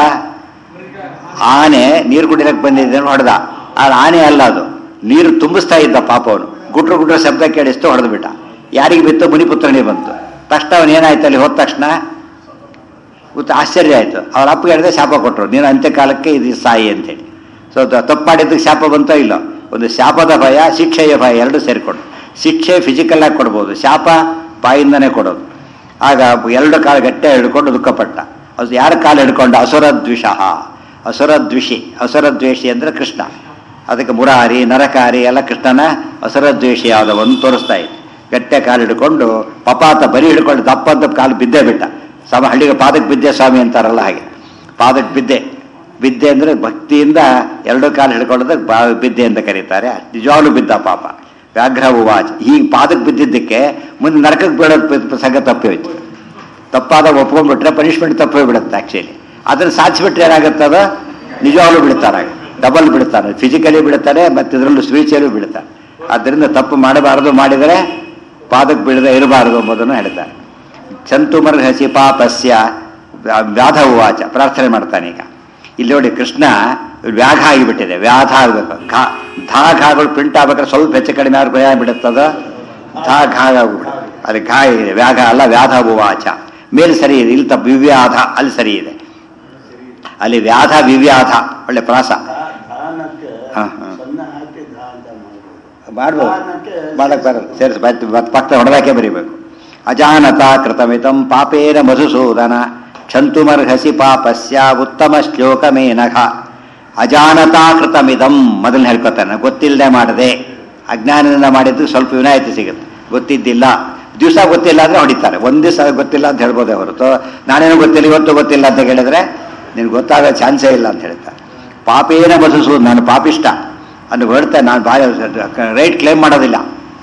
S1: ಆನೆ ನೀರು ಕುಡಿಲಕ್ಕೆ ಬಂದಿದ್ದೆ ಅಂತ ಹೊಡೆದ ಆ ಆನೆ ಅಲ್ಲ ಅದು ನೀರು ತುಂಬಿಸ್ತಾ ಇದ್ದ ಪಾಪ ಅವನು ಗುಟ್ರು ಗುಟ್ರ ಶಬ್ದ ಕೇಳಿಸ್ತು ಹೊಡೆದು ಬಿಟ್ಟ ಯಾರಿಗೆ ಬಿತ್ತು ಮುನಿಪುತ್ರನಿಗೆ ಬಂತು ತಕ್ಷಣ ಅವನು ಏನಾಯ್ತು ಅಲ್ಲಿ ಹೋದ ತಕ್ಷಣ ಗೊತ್ತು ಆಶ್ಚರ್ಯ ಆಯ್ತು ಅವ್ರ ಅಪ್ಪ ಹೇಳಿದೆ ಶಾಪ ಕೊಟ್ಟರು ನೀನು ಅಂತ್ಯಕಾಲಕ್ಕೆ ಇದು ಸಾಯಿ ಅಂತೇಳಿ ಸೊ ತಪ್ಪು ಮಾಡಿದ್ದಕ್ಕೆ ಶಾಪ ಬಂತೋ ಇಲ್ಲ ಒಂದು ಶಾಪದ ಭಯ ಶಿಕ್ಷೆಯ ಭಯ ಎರಡು ಸೇರಿಕೊಂಡು ಶಿಕ್ಷೆ ಫಿಸಿಕಲ್ ಆಗಿ ಕೊಡ್ಬೋದು ಶಾಪ ಬಾಯಿಂದನೇ ಕೊಡೋದು ಆಗ ಎರಡು ಕಾಲು ಗಟ್ಟೆ ಹಿಡ್ಕೊಂಡು ದುಃಖಪಟ್ಟ ಅದು ಯಾರ ಕಾಲು ಹಿಡ್ಕೊಂಡ ಅಸುರದ್ವಿಷಃ ಅಸುರದ್ವಿಷಿ ಅಸುರದ್ವೇಷಿ ಅಂದ್ರೆ ಕೃಷ್ಣ ಅದಕ್ಕೆ ಮುರಾರಿ ನರಕಾರಿ ಎಲ್ಲ ಕೃಷ್ಣನ ಅಸುರದ್ವೇಷಿ ಆದವನ್ನು ತೋರಿಸ್ತಾ ಇತ್ತು ಗಟ್ಟೆ ಕಾಲು ಹಿಡ್ಕೊಂಡು ಪಪಾತ ಬರಿ ಹಿಡ್ಕೊಂಡು ದಪ್ಪಂತ ಕಾಲು ಬಿದ್ದೇ ಬಿಟ್ಟ ಸಮ ಹಳ್ಳಿಗೆ ಪಾದಕ್ಕೆ ಬಿದ್ದೆ ಸ್ವಾಮಿ ಅಂತಾರಲ್ಲ ಹಾಗೆ ಪಾದಕ್ಕೆ ಬಿದ್ದೆ ಬಿದ್ದೆ ಅಂದ್ರೆ ಭಕ್ತಿಯಿಂದ ಎರಡು ಕಾಲು ಹಿಡ್ಕೊಳ್ಳೋದಕ್ಕೆ ಬಾ ಬಿದ್ದೆ ಅಂತ ಕರೀತಾರೆ ನಿಜವಾಗ್ಲೂ ಬಿದ್ದ ಪಾಪ ವ್ಯಾಘ್ರ ಉವಾಚ್ ಹೀಗೆ ಪಾದಕ್ಕೆ ಬಿದ್ದಿದ್ದಕ್ಕೆ ಮುಂದೆ ನರಕಕ್ಕೆ ಬೀಳೋದು ಪ್ರಸಂಗ ತಪ್ಪಿ ಹೋಯ್ತು ತಪ್ಪಾದ ಒಪ್ಕೊಂಡ್ಬಿಟ್ರೆ ಪನಿಷ್ಮೆಂಟ್ ತಪ್ಪೇ ಬಿಡುತ್ತೆ ಆಕ್ಚುಲಿ ಅದನ್ನು ಸಾಧಿಸ್ಬಿಟ್ರೆ ಏನಾಗುತ್ತದ ನಿಜವಾಗ್ಲೂ ಬಿಡ್ತಾರೆ ಡಬಲ್ ಬಿಡ್ತಾರೆ ಫಿಸಿಕಲಿ ಬಿಡ್ತಾರೆ ಮತ್ತು ಇದರಲ್ಲೂ ಸ್ಪಿರಿಚುವಲಿ ಬಿಡ್ತಾರೆ ಆದ್ದರಿಂದ ತಪ್ಪು ಮಾಡಬಾರದು ಮಾಡಿದರೆ ಪಾದಕ್ಕೆ ಬೀಳದೆ ಇರಬಾರದು ಎಂಬುದನ್ನು ಹೇಳ್ತಾರೆ ಚಂತುಮರ್ ಹಸಿ ಪಾಪಸ್ಯ ವ್ಯಾಧ ಉವಾಚ ಪ್ರಾರ್ಥನೆ ಮಾಡ್ತಾನೆ ಈಗ ಇಲ್ಲಿ ನೋಡಿ ಕೃಷ್ಣ ವ್ಯಾಘ ಆಗಿಬಿಟ್ಟಿದೆ ವ್ಯಾಧ ಆಗಬೇಕು ಘಾ ಧಾ ಘಾಗಳು ಪ್ರಿಂಟ್ ಆಗ್ಬೇಕಾದ್ರೆ ಸ್ವಲ್ಪ ಹೆಚ್ಚು ಕಡಿಮೆ ಆದ್ರೆ ಭಯ ಬಿಡುತ್ತದ ಧಾ ಘಾ ಆಗ್ಬಿಡುತ್ತೆ ಅದು ಘಾ ಇದೆ ವ್ಯಾಘ ಅಲ್ಲ ವ್ಯಾಧ ಉವಾಚ ಮೇಲೆ ಸರಿ ಇದೆ ಇಲ್ಲಿ ತಪ್ಪು ವಿವ್ಯಾಧ ಅಲ್ಲಿ ಸರಿ ಇದೆ ಅಲ್ಲಿ ವ್ಯಾಧ ವಿವ್ಯಾಧ ಒಳ್ಳೆ ಪ್ರಾಸ
S4: ಧಾನಕ್ಕೆ
S1: ಹಾ, ಹಾ.
S4: ಸೊನ್ನೆ ಹಾಕಿ ಧಾ ಅಂತ ಮಾಡ್ಬೋದು
S1: ಮಾಡ್ಬೋದು
S4: ಧಾನಕ್ಕೆ
S1: ಮಾಡಕ್ ಬರಲ್ಲ ಸೇರಿಸಿ ಮತ್ತೆ ಪಕ್ಕ ಹೊಡೆದಾಕೆ ಬರಿಬೇಕು ಅಜಾನತ ಕೃತಮಿತಂ ಪಾಪೇನ ಮಧುಸೂದನ ಕ್ಷಂತುಮರ್ಹಸಿ ಪಾಪಸ್ಯ ಉತ್ತಮ ಶ್ಲೋಕಮೇನಘ ಅಜಾನತಾ ಕೃತಮಿದಂ ಮೊದಲು ಹೇಳ್ಕೊತಾನೆ ಗೊತ್ತಿಲ್ಲದೆ ಮಾಡದೆ ಅಜ್ಞಾನದಿಂದ ಮಾಡಿದ್ದು ಸ್ವಲ್ಪ ವಿನಾಯಿತಿ ಸಿಗುತ್ತೆ ಗೊತ್ತಿದ್ದಿಲ್ಲ ದಿವಸ ಗೊತ್ತಿಲ್ಲ ಅಂದ್ರೆ ಹೊಡಿತಾರೆ ಒಂದ್ ದಿವಸ ಗೊತ್ತಿಲ್ಲ ಅಂತ ಹೇಳ್ಬೋದೇ ಹೊರತು ನಾನೇನು ಗೊತ್ತಿಲ್ಲ ಇವತ್ತು ಗೊತ್ತಿಲ್ಲ ಅಂತ ಹೇಳಿದ್ರೆ ನಿನ್ಗೆ ಗೊತ್ತಾಗೋ ಚಾನ್ಸೇ ಇಲ್ಲ ಅಂತ ಹೇಳ್ತಾರೆ ಪಾಪೇನ ಮಧುಸೂ ನಾನು ಪಾಪಿಷ್ಟ ಅಂತ ಹೇಳ್ತಾರೆ ನಾನು ಭಾಳ ರೈಟ್ ಕ್ಲೇಮ್ ಮಾಡೋದಿಲ್ಲ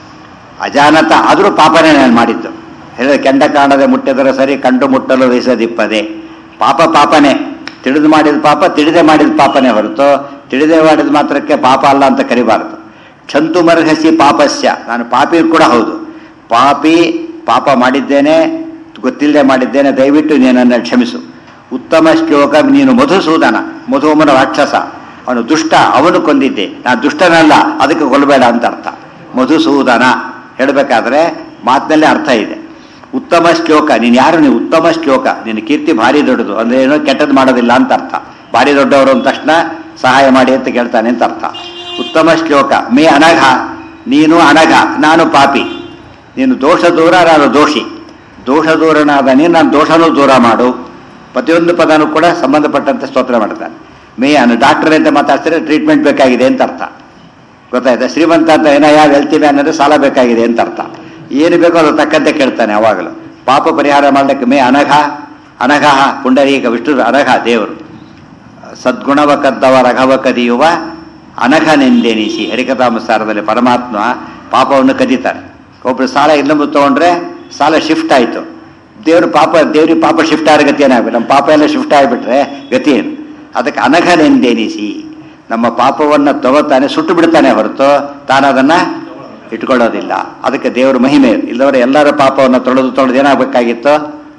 S1: ಅಜಾನತ ಆದರೂ ಪಾಪನೇ ನಾನು ಮಾಡಿದ್ದು ಹೇಳಿದ್ರೆ ಕೆಂಡ ಕಾಣದೆ ಮುಟ್ಟಿದರೆ ಸರಿ ಕಂಡು ಮುಟ್ಟಲು ವಹಿಸದಿಪ್ಪದೆ ಪಾಪ ಪಾಪನೇ ತಿಳಿದು ಮಾಡಿದ ಪಾಪ ತಿಳಿದೇ ಮಾಡಿದ ಪಾಪನೇ ಹೊರತು ತಿಳಿದೇ ಮಾಡಿದ ಮಾತ್ರಕ್ಕೆ ಪಾಪ ಅಲ್ಲ ಅಂತ ಕರಿಬಾರದು ಕ್ಷಂತು ಮರ್ಹಸಿ ಪಾಪಸ್ಯ ನಾನು ಪಾಪಿ ಕೂಡ ಹೌದು ಪಾಪಿ ಪಾಪ ಮಾಡಿದ್ದೇನೆ ಗೊತ್ತಿಲ್ಲದೆ ಮಾಡಿದ್ದೇನೆ ದಯವಿಟ್ಟು ನೀನನ್ನು ಕ್ಷಮಿಸು ಉತ್ತಮ ಶ್ಲೋಕ ನೀನು ಮಧುಸೂದನ ಮಧುಮನ ರಾಕ್ಷಸ ಅವನು ದುಷ್ಟ ಅವನು ಕೊಂದಿದ್ದೆ ನಾನು ದುಷ್ಟನಲ್ಲ ಅದಕ್ಕೆ ಕೊಲ್ಲಬೇಡ ಅಂತ ಅರ್ಥ ಮಧುಸೂದನ ಹೇಳಬೇಕಾದ್ರೆ ಮಾತಿನಲ್ಲೇ ಅರ್ಥ ಇದೆ ಉತ್ತಮ ಶ್ಲೋಕ ನೀನು ಯಾರು ನೀವು ಉತ್ತಮ ಶ್ಲೋಕ ನಿನ್ನ ಕೀರ್ತಿ ಭಾರಿ ದೊಡ್ಡದು ಅಂದ್ರೆ ಏನೋ ಕೆಟ್ಟದ್ದು ಮಾಡೋದಿಲ್ಲ ಅಂತ ಅರ್ಥ ಭಾರಿ ದೊಡ್ಡವರು ಅಂದ ತಕ್ಷಣ ಸಹಾಯ ಮಾಡಿ ಅಂತ ಕೇಳ್ತಾನೆ ಅಂತ ಅರ್ಥ ಉತ್ತಮ ಶ್ಲೋಕ ಮೇ ಅನಘ ನೀನು ಅನಘ ನಾನು ಪಾಪಿ ನೀನು ದೋಷ ದೂರ ನಾನು ದೋಷಿ ದೋಷ ದೂರನಾದ ನೀನು ನಾನು ದೋಷನೂ ದೂರ ಮಾಡು ಪ್ರತಿಯೊಂದು ಪದನೂ ಕೂಡ ಸಂಬಂಧಪಟ್ಟಂತೆ ಸ್ತೋತ್ರ ಮಾಡ್ತಾನೆ ಮೇ ಅನು ಡಾಕ್ಟರ್ ಅಂತ ಮಾತಾಡ್ತಾರೆ ಟ್ರೀಟ್ಮೆಂಟ್ ಬೇಕಾಗಿದೆ ಅಂತ ಅರ್ಥ ಗೊತ್ತಾಯ್ತಾ ಶ್ರೀಮಂತ ಅಂತ ಏನೋ ಯಾವ ಹೇಳ್ತೀವಿ ಅನ್ನೋದು ಸಾಲ ಬೇಕಾಗಿದೆ ಅಂತ ಅರ್ಥ ಏನು ಬೇಕೋ ಅದು ತಕ್ಕಂತೆ ಕೇಳ್ತಾನೆ ಯಾವಾಗಲೂ ಪಾಪ ಪರಿಹಾರ ಮಾಡಲಿಕ್ಕೆ ಮೇ ಅನಘ ಅನಘ ಪುಂಡರೀಕ ವಿಷ್ಣು ಅನಘ ದೇವರು ಸದ್ಗುಣವ ಕದ್ದವ ರಘವ ಕದಿಯುವ ಅನಘನೆಂದೆನಿಸಿ ಹರಿಕಥಾಮಸಾರದಲ್ಲಿ ಪರಮಾತ್ಮ ಪಾಪವನ್ನು ಕದೀತಾರೆ ಒಬ್ರು ಸಾಲ ಇನ್ನೊಬ್ರು ತಗೊಂಡ್ರೆ ಸಾಲ ಶಿಫ್ಟ್ ಆಯಿತು ದೇವ್ರ ಪಾಪ ದೇವ್ರಿಗೆ ಪಾಪ ಶಿಫ್ಟ್ ಆದ ಗತಿ ಏನಾಗಬೇಕು ನಮ್ಮ ಪಾಪ ಎಲ್ಲ ಶಿಫ್ಟ್ ಆಗಿಬಿಟ್ರೆ ಗತಿ ಏನು ಅದಕ್ಕೆ ಅನಘನೆಂದೆನಿಸಿ ನಮ್ಮ ಪಾಪವನ್ನು ತಗೋತಾನೆ ಸುಟ್ಟು ಬಿಡ್ತಾನೆ ಹೊರತು ತಾನದನ್ನ ಇಟ್ಕೊಳ್ಳೋದಿಲ್ಲ ಅದಕ್ಕೆ ದೇವರ ಮಹಿಮೆ ಇಲ್ಲದವರೆ ಎಲ್ಲರ ಪಾಪವನ್ನು ತೊಳೆದು ತೊಳೆದು ಏನಾಗಬೇಕಾಗಿತ್ತು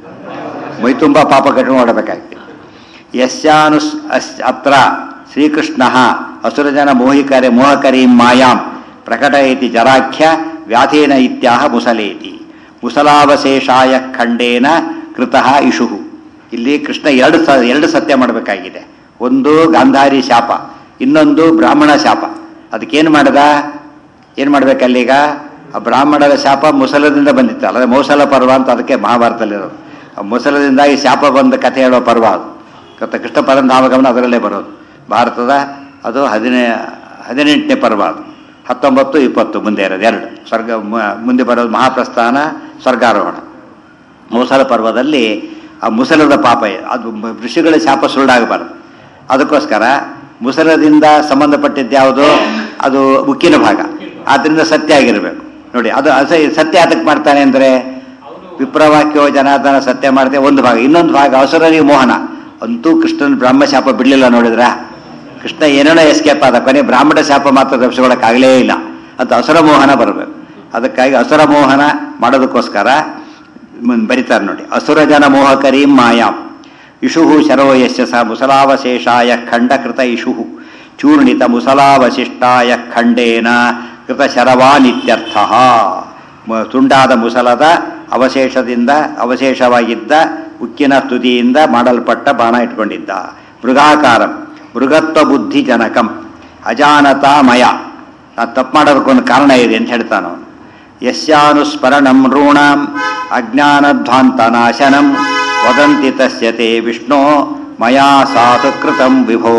S1: ಮೈ ತುಂಬ ಪಾಪ ಕಡಿಮೆ ಮಾಡಬೇಕಾಗಿತ್ತು ಯಸ್ಯಾನುಸ್ ಅಸ್ ಅತ್ರ ಶ್ರೀಕೃಷ್ಣ ಅಸುರಜನ ಮೋಹಿಕರೆ ಮೋಹಕರೀಂ ಮಾಯಾಂ ಪ್ರಕಟಯತಿ ಜರಾಖ್ಯ ವ್ಯಾಧೇನ ಇತ್ಯಾಹ ಮುಸಲೇತಿ ಮುಸಲಾವಶೇಷಾಯ ಖಂಡೇನ ಕೃತಃ ಇಷು ಇಲ್ಲಿ ಕೃಷ್ಣ ಎರಡು ಸ ಎರಡು ಸತ್ಯ ಮಾಡಬೇಕಾಗಿದೆ ಒಂದು ಗಾಂಧಾರಿ ಶಾಪ ಇನ್ನೊಂದು ಬ್ರಾಹ್ಮಣ ಶಾಪ ಅದಕ್ಕೇನು ಮಾಡ್ದ ಏನು ಮಾಡ್ಬೇಕಲ್ಲೀಗ ಆ ಬ್ರಾಹ್ಮಣರ ಶಾಪ ಮುಸಲದಿಂದ ಬಂದಿತ್ತು ಅಲ್ಲದೆ ಮೌಸಲ ಪರ್ವ ಅಂತ ಅದಕ್ಕೆ ಮಹಾಭಾರತದಲ್ಲಿರೋದು ಆ ಮುಸಲದಿಂದಾಗಿ ಶಾಪ ಬಂದ ಕಥೆ ಹೇಳೋ ಪರ್ವ ಅದು ಗೊತ್ತಾ ಕೃಷ್ಣ ಪರಂಧಾಮಗಮನ ಅದರಲ್ಲೇ ಬರೋದು ಭಾರತದ ಅದು ಹದಿನೇ ಹದಿನೆಂಟನೇ ಪರ್ವ ಅದು ಹತ್ತೊಂಬತ್ತು ಇಪ್ಪತ್ತು ಮುಂದೆ ಇರೋದು ಎರಡು ಸ್ವರ್ಗ ಮು- ಮುಂದೆ ಬರೋದು ಮಹಾಪ್ರಸ್ಥಾನ ಸ್ವರ್ಗಾರೋಹಣ ಮುಸಲ ಪರ್ವದಲ್ಲಿ ಆ ಮುಸಲದ ಪಾಪ ಇದೆ. ಅದು ಮ- ಋಷಿಗಳ ಶಾಪ ಸುಳ್ಳಾಗಬಾರದು ಅದಕ್ಕೋಸ್ಕರ ಮುಸಲದಿಂದ ಸಂಬಂಧಪಟ್ಟಿದ್ದು ಯಾವುದು ಅದು ಉಕ್ಕಿನ ಭಾಗ ಆದ್ದರಿಂದ ಸತ್ಯ ಆಗಿರಬೇಕು ನೋಡಿ ಅದು ಅಸ ಸತ್ಯ ಅದಕ್ಕೆ ಮಾಡ್ತಾನೆ ಅಂದರೆ ವಿಪ್ರವಾಕ್ಯೋ ಜನಾರ್ದನ ಸತ್ಯ ಮಾಡ್ತೇವೆ ಒಂದು ಭಾಗ ಇನ್ನೊಂದು ಭಾಗ ಅವಸರನಿಗೆ ಮೋಹನ ಅಂತೂ ಕೃಷ್ಣನ ಬ್ರಹ್ಮಶಾಪ ಬಿಡಲಿಲ್ಲ ನೋಡಿದ್ರ ಕೃಷ್ಣ ಏನೇನೋ ಎಸ್ಕೇಪ್ ಆದ ಕೊನೆ ಬ್ರಾಹ್ಮಣ ಶಾಪ ಮಾತ್ರ ತಪ್ಪಿಸ್ಕೊಳಕ್ಕಾಗಲೇ ಇಲ್ಲ ಅಂತ ಅಸುರ ಮೋಹನ ಬರಬೇಕು ಅದಕ್ಕಾಗಿ ಅಸುರ ಮೋಹನ ಮಾಡೋದಕ್ಕೋಸ್ಕರ ಮುಂದ್ ಬರೀತಾರೆ ನೋಡಿ ಅಸುರ ಜನ ಮೋಹಕರೀಂ ಮಾಯಾಂ ಇಷುಹು ಶರೋ ಯಶ್ಯ ಸ ಮುಸಲಾವಶೇಷಾಯ ಖಂಡಕೃತ ಇಷುಹು ಚೂರ್ಣಿತ ಮುಸಲಾವಶಿಷ್ಟಾಯ ಖಂಡೇನ ಕೃತ ಶರವಾನಿತ್ಯರ್ಥ ಮ- ತುಂಡಾದ ಮುಸಲದ ಅವಶೇಷದಿಂದ ಅವಶೇಷವಾಗಿದ್ದ ಉಕ್ಕಿನ ತುದಿಯಿಂದ ಮಾಡಲ್ಪಟ್ಟ ಬಾಣ ಇಟ್ಕೊಂಡಿದ್ದ ಮೃಗಾಕಾರಂ ಮೃಗತ್ವ ಬುದ್ಧಿ ಜನಕಂ ಅಜಾನತಾಮಯ ನಾ ತಪ್ಪು ಮಾಡೋದಕ್ಕೊಂದು ಕಾರಣ ಇದೆ ಅಂತ ಹೇಳ್ತಾನ ಅವನು ಯಸ್ಯಾನುಸ್ಮರಣಂ ಋಣಾಂ ಅಜ್ಞಾನಧ್ವಾಂತನಾಶನಂ ವದಂತಿ ತಸ್ಯ ತೇ ವಿಷ್ಣೋ ಮಯಾ ಸಾಧು ಕೃತಂ ವಿಭೋ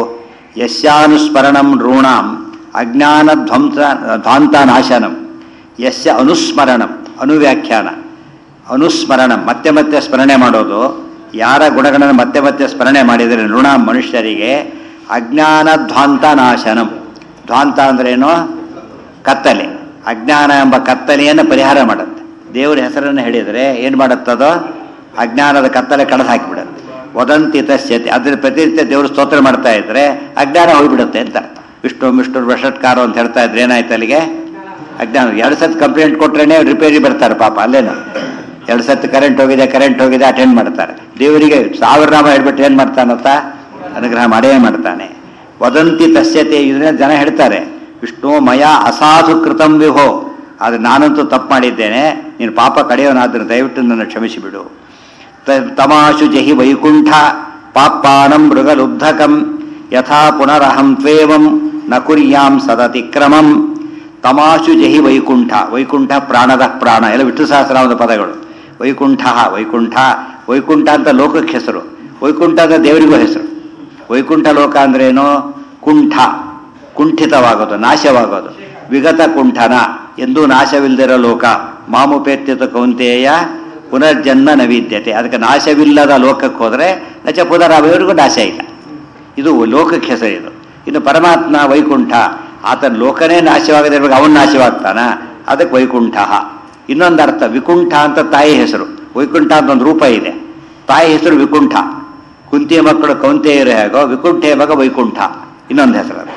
S1: ಯಸ್ಯಾನುಸ್ಮರಣಂ ಋಣಾಂ ಅಜ್ಞಾನಧ್ವಂಸ ಧ್ವಾಂತನಾಶನಂ ಯಸ್ಯ ಅನುಸ್ಮರಣಂ ಅನುವ್ಯಾಖ್ಯಾನ ಅನುಸ್ಮರಣಂ ಮತ್ತೆ ಮತ್ತೆ ಸ್ಮರಣೆ ಮಾಡೋದು ಯಾರ ಗುಣಗಳನ್ನು ಮತ್ತೆ ಮತ್ತೆ ಸ್ಮರಣೆ ಮಾಡಿದರೆ ಋಣ ಮನುಷ್ಯರಿಗೆ ಅಜ್ಞಾನ ಧ್ವಾಂತ ನಾಶನಂ ಧ್ವಾಂತ ಅಂದ್ರೇನು ಕತ್ತಲೆ ಅಜ್ಞಾನ ಎಂಬ ಕತ್ತಲೆಯನ್ನು ಪರಿಹಾರ ಮಾಡುತ್ತೆ ದೇವರ ಹೆಸರನ್ನು ಹೇಳಿದರೆ ಏನು ಮಾಡುತ್ತದೋ ಅಜ್ಞಾನದ ಕತ್ತಲೆ ಕಳೆದು ಹಾಕಿಬಿಡುತ್ತೆ ವದಂತಿ ತಸ್ಯತೆ ಅದ್ರ ಪ್ರತಿನಿತ್ಯ ದೇವರು ಸ್ತೋತ್ರ ಮಾಡ್ತಾ ಇದ್ರೆ ಅಜ್ಞಾನ ಹೋಗ್ಬಿಡುತ್ತೆ ಅಂತ ಅರ್ಥ ವಿಷ್ಣು ವಿಷ್ಣು ವಷಟ್ಕಾರ ಅಂತ ಹೇಳ್ತಾ ಇದ್ರೆ ಏನಾಯ್ತು ಅಲ್ಲಿಗೆ ಅಜ್ಞಾನ ಎರಡು ಸತಿ ಕಂಪ್ಲೇಂಟ್ ಕೊಟ್ರೇನೆ ರಿಪೇರಿ ಬರ್ತಾರೆ ಪಾಪ ಅಲ್ಲೇನು ಎರಡು ಸತಿ ಕರೆಂಟ್ ಹೋಗಿದೆ ಕರೆಂಟ್ ಹೋಗಿದೆ ಅಟೆಂಡ್ ಮಾಡ್ತಾರೆ ದೇವರಿಗೆ ಸಾವಿರ ನಾಮ ಹೇಳ್ಬಿಟ್ಟು ಏನು ಮಾಡ್ತಾನಂತ ಅನುಗ್ರಹ ಮಾಡೇ ಮಾಡ್ತಾನೆ ವದಂತಿ ತಸ್ಯತೆ ಇದನ್ನ ಜನ ಹೇಳ್ತಾರೆ ವಿಷ್ಣು ಮಯ ಅಸಾಧು ಕೃತಂ ವಿಭೋ ಆದರೆ ನಾನಂತೂ ತಪ್ಪು ಮಾಡಿದ್ದೇನೆ ನೀನು ಪಾಪ ಕಡೆಯೋನಾದ್ರೆ ದಯವಿಟ್ಟು ನನ್ನ ಕ್ಷಮಿಸಿಬಿಡು ತ- ತಮಾಶು ಜಹಿ ವೈಕುಂಠ ಪಾಪಾನಂ ಮೃಗಲುಬ್ಧಕಂ ಯಥಾ ಪುನರಹಂ ತ್ವೇವಂ ನ ಕುರ್ಯಾಂ ಸದತಿಕ್ರಮಂ ತಮಾಶು ಜಹಿ ವೈಕುಂಠ ವೈಕುಂಠ ಪ್ರಾಣದ ಪ್ರಾಣ ಎಲ್ಲ ವಿಷ್ಣು ಸಹಸ್ರನಾಮದ ಪದಗಳು ವೈಕುಂಠ ವೈಕುಂಠ ವೈಕುಂಠ ಅಂತ ಲೋಕಕ್ಕೆ ಹೆಸರು ವೈಕುಂಠ ಅಂತ ದೇವರಿಗೂ ಹೆಸರು ವೈಕುಂಠ ಲೋಕ ಅಂದ್ರೇನು ಕುಂಠ ಕುಂಠಿತವಾಗೋದು ನಾಶವಾಗೋದು ವಿಗತ ಕುಂಠನ ಎಂದೂ ನಾಶವಿಲ್ಲದಿರೋ ಲೋಕ ಮಾಮುಪೇತ್ಯತ ಕೌಂತೆಯ ಪುನರ್ಜನ್ಮ ನವಿದ್ಯತೆ ಅದಕ್ಕೆ ನಾಶವಿಲ್ಲದ ಲೋಕಕ್ಕೆ ಹೋದರೆ ನಚ ಪುನರಾವಯವರಿಗೂ ನಾಶ ಇಲ್ಲ ಇದು ಲೋಕಕ್ಕೆ ಹೆಸರು ಇದು ಇನ್ನು ಪರಮಾತ್ಮ ವೈಕುಂಠ ಆತನ ಲೋಕನೇ ನಾಶವಾಗದೇ ಇರುವಾಗ ಅವನು ನಾಶವಾಗ್ತಾನ ಅದಕ್ಕೆ ವೈಕುಂಠ ಇನ್ನೊಂದು ಅರ್ಥ ವಿಕುಂಠ ಅಂತ ತಾಯಿ ಹೆಸರು ವೈಕುಂಠ ಅಂತ ಒಂದು ರೂಪ ಇದೆ ತಾಯಿ ಹೆಸರು ವಿಕುಂಠ ಕುಂತಿಯ ಮಕ್ಕಳು ಕೌಂತೆಯರು ಹೇಗೋ ವಿಕುಂಠೆಯ ಮಗ ವೈಕುಂಠ ಇನ್ನೊಂದು ಹೆಸರು ಅದು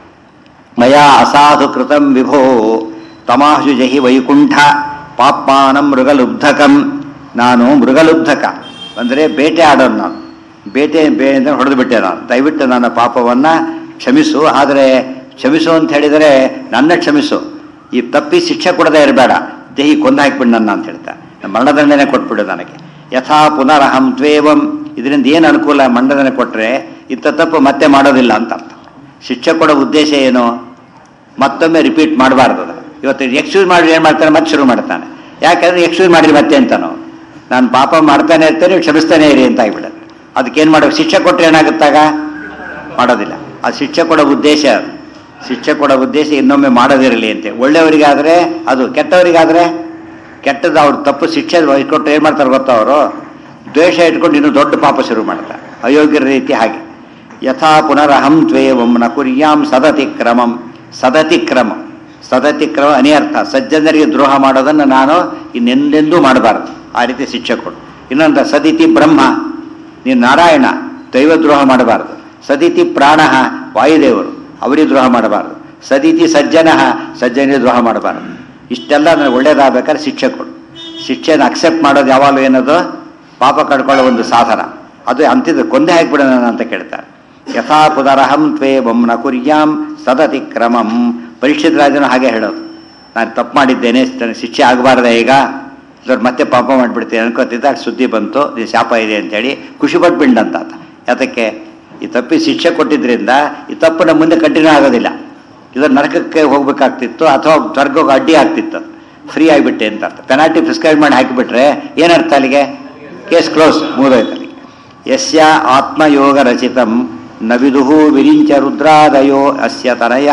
S1: ಮಯಾ ಅಸಾಧು ಕೃತಂ ವಿಭೋ ತಮಾಶು ಜಹಿ ವೈಕುಂಠ ಪಾಪ್ಮಾನಂ ಮೃಗಲುಬ್ಧಕಂ ನಾನು ಮೃಗಲುಬ್ಧಕ ಅಂದರೆ ಬೇಟೆ ಆಡೋನು ನಾನು ಬೇಟೆ ಬೇ ಅಂದರೆ ಹೊಡೆದು ಬಿಟ್ಟೆ ನಾನು ದಯವಿಟ್ಟು ನನ್ನ ಪಾಪವನ್ನು ಕ್ಷಮಿಸು ಆದರೆ ಕ್ಷಮಿಸು ಅಂತ ಹೇಳಿದರೆ ನನ್ನ ಕ್ಷಮಿಸು ಈ ತಪ್ಪಿ ಶಿಕ್ಷೆ ಕೊಡದೇ ಇರಬೇಡ ದೇಹಿ ಕೊಂದು ಹಾಕಿಬಿಡು ನನ್ನ ಅಂತ ಹೇಳ್ತಾ ಮರಣದಂಡನೆ ಕೊಟ್ಬಿಡು ನನಗೆ ಯಥಾ ಪುನರಹಂ ತ್ವೇವಂ ಇದರಿಂದ ಏನು ಅನುಕೂಲ ಮಂಡನೆ ಕೊಟ್ಟರೆ ಇಂಥ ತಪ್ಪು ಮತ್ತೆ ಮಾಡೋದಿಲ್ಲ ಅಂತ ಅರ್ಥ ಶಿಕ್ಷೆ ಕೊಡೋ ಉದ್ದೇಶ ಏನು ಮತ್ತೊಮ್ಮೆ ರಿಪೀಟ್ ಮಾಡಬಾರ್ದು ಅದು. ಇವತ್ತು ಎಕ್ಸ್ಕ್ಯೂಸ್ ಮಾಡಿ ಏನು ಮಾಡ್ತಾನೆ ಮತ್ತೆ ಶುರು ಮಾಡ್ತಾನೆ ಯಾಕಂದ್ರೆ ಎಕ್ಸ್ಕ್ಯೂಸ್ ಮಾಡಿರಿ ಮತ್ತೆ ಅಂತಾನು ನಾನು ಪಾಪ ಮಾಡ್ತಾನೆ ಇರ್ತೇನೆ ನೀವು ಕ್ಷಮಿಸ್ತಾನೆ ಇರಿ ಅಂತ ಆಗ್ಬಿಡೋದು ಅದಕ್ಕೇನು ಮಾಡಬೇಕು ಶಿಕ್ಷೆ ಕೊಟ್ಟರೆ ಏನಾಗುತ್ತಾಗ ಮಾಡೋದಿಲ್ಲ ಅದು ಶಿಕ್ಷೆ ಕೊಡೋ ಉದ್ದೇಶ ಅದು ಶಿಕ್ಷೆ ಕೊಡೋ ಉದ್ದೇಶ ಇನ್ನೊಮ್ಮೆ ಮಾಡೋದಿರಲಿ ಅಂತೆ ಒಳ್ಳೆಯವರಿಗಾದರೆ ಅದು ಕೆಟ್ಟವರಿಗಾದರೆ ಕೆಟ್ಟದ್ದು ಅವ್ರು ತಪ್ಪು ಶಿಕ್ಷೆ ಕೊಟ್ಟು ಏನು ಮಾಡ್ತಾರೆ ಗೊತ್ತಾ ಅವರು ದ್ವೇಷ ಇಟ್ಕೊಂಡು ಇನ್ನೂ ದೊಡ್ಡ ಪಾಪ ಶುರು ಮಾಡ್ತಾರೆ ಅಯೋಗ್ಯರ ರೀತಿ ಹಾಗೆ ಯಥಾ ಪುನರಹಂ ತ್ವೇವಂ ನ ಕುರ್ಯಾಂ ಸದತಿಕ್ರಮಂ ಸದತಿಕ್ರಮ ಸದತಿಕ್ರಮ ಅನಿಯರ್ಥ ಸಜ್ಜನರಿಗೆ ದ್ರೋಹ ಮಾಡೋದನ್ನು ನಾನು ಇನ್ನೆಂದೆಂದೂ ಮಾಡಬಾರ್ದು ಆ ರೀತಿ ಶಿಕ್ಷೆ ಕೊಡು ಇನ್ನೊಂದು ಸದಿತಿ ಬ್ರಹ್ಮ ನೀನು ನಾರಾಯಣ ದೈವ ದ್ರೋಹ ಮಾಡಬಾರ್ದು ಸದಿತಿ ಪ್ರಾಣ ವಾಯುದೇವರು ಅವರಿಗೆ ದ್ರೋಹ ಮಾಡಬಾರದು ಸದಿತಿ ಸಜ್ಜನ ಸಜ್ಜನಿಗೆ ದ್ರೋಹ ಮಾಡಬಾರದು ಇಷ್ಟೆಲ್ಲ ನನಗೆ ಒಳ್ಳೇದಾಗಬೇಕಾದ್ರೆ ಶಿಕ್ಷೆ ಕೊಡು ಶಿಕ್ಷೆನ ಅಕ್ಸೆಪ್ಟ್ ಮಾಡೋದು ಯಾವಾಗಲೂ ಏನದು ಪಾಪ ಕಡ್ಕೊಳ್ಳೋ ಒಂದು ಸಾಧನ ಅದು ಅಂತಿದ್ದು ಕೊಂದೆ ಹಾಕಿಬಿಡೋಣ ಅಂತ ಕೇಳ್ತಾರೆ ಯಥಾ ಪುನರಹಂ ತ್ವೇ ಬೊಮ್ಮನ ಕುರ್ಯಾಂ ಸದತಿ ಕ್ರಮಂ ಪರೀಕ್ಷಿತ ರಾಜನು ಹಾಗೆ ಹೇಳೋದು ನಾನು ತಪ್ಪು ಮಾಡಿದ್ದೇನೆ ನನಗೆ ಶಿಕ್ಷೆ ಆಗಬಾರ್ದೆ ಈಗ ಇಲ್ಲವ್ರು ಮತ್ತೆ ಪಾಪ ಮಾಡಿಬಿಡ್ತೀನಿ ಅನ್ಕೋತಿದ್ದ ಸುದ್ದಿ ಬಂತು ಈ ಶಾಪ ಇದೆ ಅಂತೇಳಿ ಖುಷಿ ಪಟ್ಬಿಂಡಂತ ಆತ ಯಾತಕ್ಕೆ ಈ ತಪ್ಪಿ ಶಿಕ್ಷೆ ಕೊಟ್ಟಿದ್ರಿಂದ ಈ ತಪ್ಪು ನಮ್ಮ ಮುಂದೆ ಕಂಟಿನ್ಯೂ ಆಗೋದಿಲ್ಲ ಇದರ ನರಕಕ್ಕೆ ಹೋಗ್ಬೇಕಾಗ್ತಿತ್ತು ಅಥವಾ ಸ್ವರ್ಗಕ್ಕೆ ಅಡ್ಡಿ ಆಗ್ತಿತ್ತು ಫ್ರೀ ಆಗಿಬಿಟ್ಟೆ ಅಂತ ಅರ್ಥ ಪೆನಾಲ್ಟಿ ಪ್ರಿಸ್ಕ್ರೈಬ್ ಮಾಡಿ ಹಾಕಿಬಿಟ್ರೆ ಏನರ್ಥ ಅಲ್ಲಿಗೆ ಕೇಸ್ ಕ್ಲೋಸ್ ಮುಗಿದೋಯ್ತು ಅಲ್ಲಿಗೆ ಯಸ್ಯ ಆತ್ಮಯೋಗ ರಚಿತಂ ನ ವಿದುಹು ವಿರಿಂಚ ರುದ್ರಾದಯೋ ಅಸ್ಯ ತನಯ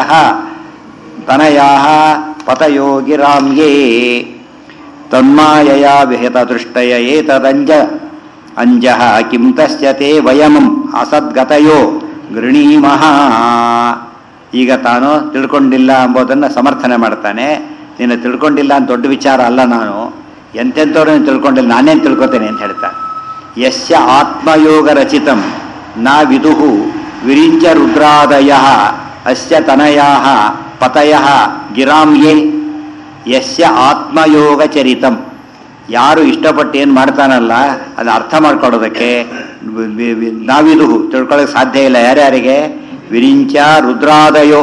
S1: ತನಯಾ ಪತಯೋ ಗಿರಾಮ್ಯೇ ತನ್ಮಾಯಯ ವಿಹಿತ ದೃಷ್ಟಯ ಏತದಂಜ ಅಂಜಃ ಕಿಂ ತಸ್ಯ ತೇ ವಯಮಂ ಅಸದ್ಗತಯೋ ಗೃಣೀಮಃ ಈಗ ತಾನು ತಿಳ್ಕೊಂಡಿಲ್ಲ ಎಂಬುದನ್ನು ಸಮರ್ಥನೆ ಮಾಡ್ತಾನೆ ನೀನು ತಿಳ್ಕೊಂಡಿಲ್ಲ ಅಂತ ದೊಡ್ಡ ವಿಚಾರ ಅಲ್ಲ ನಾನು ಎಂತೆಂಥವ್ರನ್ನ ತಿಳ್ಕೊಂಡಿಲ್ಲ ನಾನೇನು ತಿಳ್ಕೊತೇನೆ ಅಂತ ಹೇಳ್ತಾನೆ ಯಸ್ಯ ಆತ್ಮಯೋಗ ರಚಿತಂ ನ ವಿದುಹು ವಿರಿಂಚ ರುದ್ರಾದಯ ಅಸ್ಯ ತನಯಾ ಪತಯ ಗಿರಾಮ್ಯೇ ಯಸ್ಯ ಆತ್ಮಯೋಗ ಚರಿತಂ ಯಾರು ಇಷ್ಟಪಟ್ಟು ಏನು ಮಾಡ್ತಾನಲ್ಲ ಅದು ಅರ್ಥ ಮಾಡ್ಕೊಳ್ಳೋದಕ್ಕೆ ವಿ- ವಿ- ವಿ- ನಾವಿದು ತಿಳ್ಕೊಳ್ಳೋಕೆ ಸಾಧ್ಯ ಇಲ್ಲ ಯಾರ್ಯಾರಿಗೆ ವಿರಿಂಚ ರುದ್ರಾದಯೋ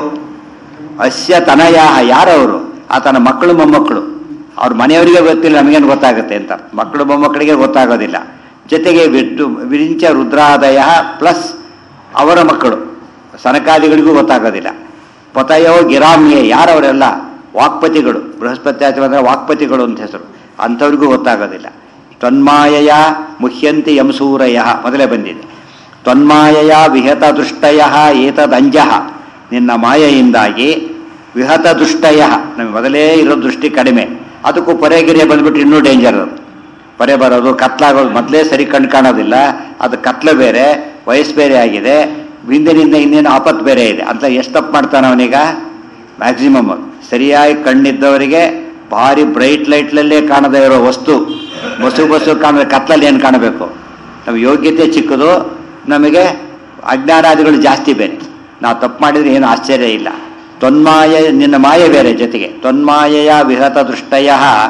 S1: ಅಸ್ಯ ತನಯ ಯಾರವರು ಆತನ ಮಕ್ಕಳು ಮೊಮ್ಮಕ್ಕಳು ಅವ್ರ ಮನೆಯವರಿಗೆ ಗೊತ್ತಿಲ್ಲ ನಮಗೇನು ಗೊತ್ತಾಗುತ್ತೆ ಅಂತ ಮಕ್ಕಳು ಮೊಮ್ಮಕ್ಕಳಿಗೆ ಗೊತ್ತಾಗೋದಿಲ್ಲ ಜೊತೆಗೆ ವಿಟ್ಟು ವಿರಿಂಚ ರುದ್ರಾದಯ ಪ್ಲಸ್ ಅವರ ಮಕ್ಕಳು ಸನಕಾದಿಗಳಿಗೂ ಗೊತ್ತಾಗೋದಿಲ್ಲ ಪತಯೋ ಗಿರಾಮ್ಯೆ ಯಾರವರೆಲ್ಲ ವಾಕ್ಪತಿಗಳು ಬೃಹಸ್ಪತಿ ಆಚರಣೆ ಅಂದರೆ ವಾಕ್ಪತಿಗಳು ಅಂತ ಹೆಸರು ಅಂಥವ್ರಿಗೂ ಗೊತ್ತಾಗೋದಿಲ್ಲ ತನ್ಮಾಯಯ ಮುಹ್ಯಂತಿ ಯಂಸೂರಯ ಮೊದಲೇ ಬಂದಿದೆ ತನ್ಮಾಯಯ ವಿಹತ ದುಷ್ಟಯ ಏತದಂಜಃ ನಿನ್ನ ಮಾಯೆಯಿಂದಾಗಿ ವಿಹತ ದುಷ್ಟಯ ನಮಗೆ ಮೊದಲೇ ಇರೋ ದೃಷ್ಟಿ ಕಡಿಮೆ ಅದಕ್ಕೂ ಪರೆಗಿರೆ ಬಂದ್ಬಿಟ್ಟು ಇನ್ನೂ ಡೇಂಜರ್ ಅದು ಪರೆ ಬರೋದು ಕತ್ಲಾಗೋದು ಮೊದಲೇ ಸರಿ ಕಣ್ ಕಾಣೋದಿಲ್ಲ ಅದು ಕತ್ಲು ಬೇರೆ ವಯಸ್ಸು ಬೇರೆ ಆಗಿದೆ ಹಿಂದಿನಿಂದ ಇನ್ನೇನು ಆಪತ್ತು ಬೇರೆ ಇದೆ ಅಂತ ಎಷ್ಟು ತಪ್ಪು ಮಾಡ್ತಾನೆ ಅವನೀಗ ಮ್ಯಾಕ್ಸಿಮಮ್ ಸರಿಯಾಗಿ ಕಣ್ಣಿದ್ದವರಿಗೆ ಭಾರಿ ಬ್ರೈಟ್ ಲೈಟ್ಲಲ್ಲೇ ಕಾಣದೇ ಇರೋ ವಸ್ತು ಬಸ್ಸು ಬಸ್ಸು ಕಾಣದ ಕತ್ಲಲ್ಲಿ ಏನು ಕಾಣಬೇಕು ನಮ್ಮ ಯೋಗ್ಯತೆ ಚಿಕ್ಕದು ನಮಗೆ ಅಜ್ಞಾನಾದಿಗಳು ಜಾಸ್ತಿ ಬೇರೆ ನಾವು ತಪ್ಪು ಮಾಡಿದ್ರೆ ಏನು ಆಶ್ಚರ್ಯ ಇಲ್ಲ ತೊನ್ಮಾಯ ನಿನ್ನ ಮಾಯೆ ಬೇರೆ ಜೊತೆಗೆ ತೊನ್ಮಾಯೆಯ ವಿಹತ ದೃಷ್ಟಯ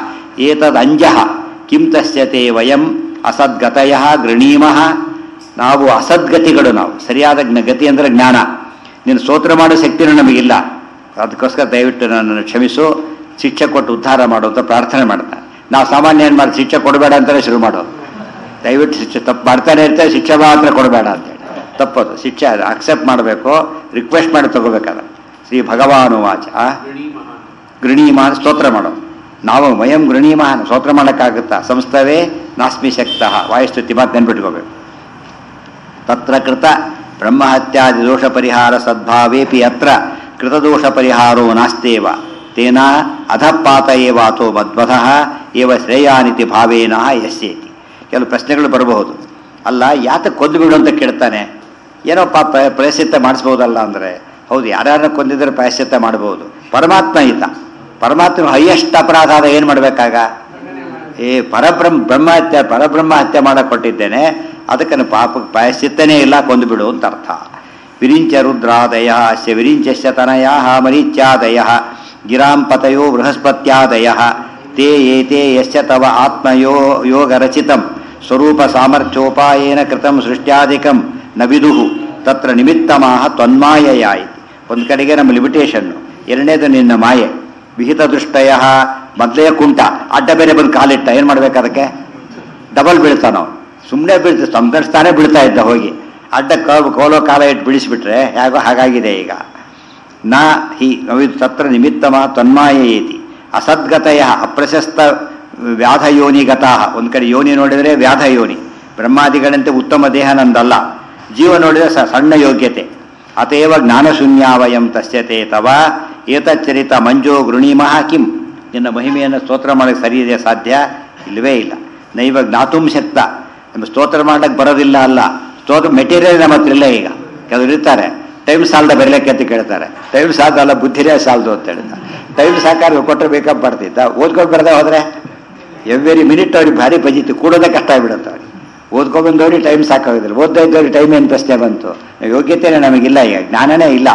S1: ಏತದಂಜಃ ಕಿಂ ತಸ್ಯತೆ ವಯಂ ಅಸದ್ಗತಯ ಗೃಣೀಮಃ ನಾವು ಅಸದ್ಗತಿಗಳು ನಾವು ಸರಿಯಾದ ಜ್ಞ- ಗತಿ ಅಂದರೆ ಜ್ಞಾನ ನೀನು ಸ್ತೋತ್ರ ಮಾಡೋ ಶಕ್ತಿನೂ ನಮಗಿಲ್ಲ ಅದಕ್ಕೋಸ್ಕರ ದಯವಿಟ್ಟು ನನ್ನನ್ನು ಕ್ಷಮಿಸು ಶಿಕ್ಷೆ ಕೊಟ್ಟು ಉದ್ಧಾರ ಮಾಡು ಅಂತ ಪ್ರಾರ್ಥನೆ ಮಾಡ್ತಾನೆ ನಾವು ಸಾಮಾನ್ಯ ಏನು ಮಾಡಿ ಶಿಕ್ಷೆ ಕೊಡಬೇಡ ಅಂತಲೇ ಶುರು ಮಾಡೋದು ದಯವಿಟ್ಟು ಶಿಕ್ಷೆ ತಪ್ಪು ಮಾಡ್ತಾನೆ ಇರ್ತೇವೆ ಶಿಕ್ಷೆ ಮಾತ್ರ ಕೊಡಬೇಡ ಅಂತೇಳಿ ತಪ್ಪದು ಶಿಕ್ಷೆ ಅಕ್ಸೆಪ್ಟ್ ಮಾಡಬೇಕು ರಿಕ್ವೆಸ್ಟ್ ಮಾಡಿ ತಗೋಬೇಕಾದ ಶ್ರೀ ಭಗವಾನು ವಾಚ
S2: ಗಣಿ ಮಹಾನ್
S1: ಗೃಣೀಮಾನ್ ಸ್ತೋತ್ರ ಮಾಡೋದು ನಾವು ವಯಂ ಗೃಣೀಮಾನ್ ಸ್ತೋತ್ರ ಮಾಡೋಕ್ಕಾಗುತ್ತಾ ಸಂಸ್ಥವೇ ನಾಸ್ಮಿ ಶಕ್ತಃ ವಾಯುಸ್ತುತಿ ಮಾತು ನೆನ್ಪಿಟ್ಕೋಬೇಕು ತತ್ರ ಕೃತ ಬ್ರಹ್ಮಹತ್ಯಾದಿ ದೋಷ ಪರಿಹಾರ ಸದ್ಭಾವೇಪಿ ಅತ್ರ ಕೃತದೋಷ ಪರಿಹಾರೋ ನಾಸ್ತೇವ ತೇನ ಅಧಪಾತ ಏವಾತೋ ಮದ್ವಧಃ ಏವ ಶ್ರೇಯಾನಿತಿ ಭಾವೇನ ಯಸ್ಯೇತಿ ಕೆಲವು ಪ್ರಶ್ನೆಗಳು ಬರಬಹುದು ಅಲ್ಲ ಯಾತಕ್ಕೆ ಕೊಂದು ಬಿಡು ಅಂತ ಕೇಳ್ತಾನೆ ಏನೋ ಪಾಪ ಪ್ರಾಯಶ್ಚಿತ್ತ ಮಾಡಿಸ್ಬೋದಲ್ಲ ಅಂದರೆ ಹೌದು ಯಾರ್ಯಾರನ್ನ ಕೊಂದಿದ್ರೆ ಪ್ರಾಯಶ್ಚಿತ್ತ ಮಾಡಬಹುದು ಪರಮಾತ್ಮ ಈತ ಪರಮಾತ್ಮ ಹೈಯೆಸ್ಟ್ ಅಪರಾಧ ಆದ ಏನು ಮಾಡಬೇಕಾಗ ಏ ಪರಬ್ರಹ್ಮ ಬ್ರಹ್ಮ ಹತ್ಯೆ ಪರಬ್ರಹ್ಮ ಹತ್ಯೆ ಮಾಡಕ್ ಕೊಟ್ಟಿದ್ದೇನೆ ಅದಕ್ಕೆ ನನ್ನ ಪಾಪ ಪ್ರಾಯಶ್ಚಿತ್ತನೇ ಇಲ್ಲ ಕೊಂದು ಬಿಡು ಅಂತ ಅರ್ಥ ವಿರಿಂಚ ರುದ್ರಾದಯ ಅಸ್ಯ ವಿರಿಂಚಸ್ಯ ತನಯ ಮರೀಚ್ಯಾದಯ ಗಿರಾಂ ಪತಯೋ ಬೃಹಸ್ಪತ್ಯಾದಯ ತೇ ಏತೆ ಯಸ್ಯ ತವ ಆತ್ಮಯೋ ಯೋಗ ರಚಿತಂ ಸ್ವರೂಪ ಸಾಮರ್ಥ್ಯೋಪಾಯೇನ ಕೃತಂ ಸೃಷ್ಟ್ಯಾದಿಕಂ ನ ವಿದುಹು ತತ್ರ ನಿಮಿತ್ತಮಾಹ ತ್ವನ್ಮಾಯಯ ಇತಿ ಒಂದು ಕಡೆಗೆ ನಮ್ಮ ಲಿಮಿಟೇಷನ್ನು ಎರಡನೇದು ನಿನ್ನ ಮಾಯೆ ವಿಹಿತ ದೃಷ್ಟಯ ಮೊದಲೇ ಕುಂಟ ಅಡ್ಡ ಬೇರೆ ಬಂದು ಕಾಲಿಟ್ಟ ಏನು ಮಾಡ್ಬೇಕು ಅದಕ್ಕೆ ಡಬಲ್ ಬೀಳ್ತಾನ ನಾವು ಸುಮ್ಮನೆ ಬೀಳ್ತ ಸಂಕರಿಸ್ತಾನೆ ಬೀಳ್ತಾ ಇದ್ದ ಹೋಗಿ ಅಡ್ಡ ಕೋ- ಕೋಲೋ ಕಾಲ ಇಟ್ಟು ಬಿಡಿಸ್ಬಿಟ್ರೆ ಹೇಗೋ ಹಾಗಾಗಿದೆ ಈಗ ನ ಹಿ ಅವಿದು ತತ್ರ ನಿಮಿತ್ತಮ ತನ್ಮಾಯೇತಿ ಅಸದ್ಗತಯ ಅಪ್ರಶಸ್ತ ವ್ಯಾಧಯೋನಿಗತ ಒಂದು ಕಡೆ ಯೋನಿ ನೋಡಿದರೆ ವ್ಯಾಧ ಯೋನಿ ಬ್ರಹ್ಮಾದಿಗಳಂತೆ ಉತ್ತಮ ದೇಹ ನಂದಲ್ಲ ಜೀವ ನೋಡಿದರೆ ಸ- ಸಣ್ಣ ಯೋಗ್ಯತೆ ಅತೇವ ಜ್ಞಾನಶೂನ್ಯಾವಯಂ ತಸ್ಯತೆ ತವ ಏತಚ್ಚರಿತ ಮಂಜೋ ಗೃಣೀಮಃ ಕಿಂ ನಿನ್ನ ಮಹಿಮೆಯನ್ನು ಸ್ತೋತ್ರ ಮಾಡಕ್ಕೆ ಸರಿ ಇದೆ ಸಾಧ್ಯ ಇಲ್ಲವೇ ಇಲ್ಲ ನೈವ ಜ್ಞಾತುಂ ಶಕ್ತ ನಮ್ಮ ಸ್ತೋತ್ರ ಮಾಡಕ್ಕೆ ಬರೋದಿಲ್ಲ ಅಲ್ಲ ಸ್ತೋತ್ರ ಮೆಟೀರಿಯಲ್ ನಮ್ಮ ಹತ್ರ ಇಲ್ಲ ಈಗ ಕೆಲವರು ಇರ್ತಾರೆ ಟೈಮ್ ಸಾಲದ ಬರಲಿಕ್ಕೆ ಅಂತ ಕೇಳ್ತಾರೆ ಟೈಮ್ ಸಾಲದಲ್ಲ ಬುದ್ಧಿರೇ ಸಾಲದು ಅಂತ ಹೇಳ್ತಾರೆ ಟೈಮ್ ಸಾಕಾರ ಕೊಟ್ಟರೆ ಬೇಕಪ್ ಬರ್ತಿದ್ದ ಓದ್ಕೊಂಡು ಬರದೆ ಹೋದ್ರೆ ಎವ್ರಿ ಮಿನಿಟ್ ಅವ್ರಿಗೆ ಭಾರಿ ಬಜಿತ್ತು ಕೂಡೋದೇ ಕಷ್ಟ ಆಗ್ಬಿಡುತ್ತೆ ಅವ್ರಿಗೆ ಓದ್ಕೊಂಡ್ಬಂದವ್ರಿಗೆ ಟೈಮ್ ಸಾಕಾಗೋದಿಲ್ಲ ಓದ್ತಾ ಇದ್ದವ್ರಿಗೆ ಟೈಮ್ ಏನು ಪ್ರಶ್ನೆ ಬಂತು ಯೋಗ್ಯತೆನೇ ನಮಗಿಲ್ಲ ಈಗ ಜ್ಞಾನನೇ ಇಲ್ಲ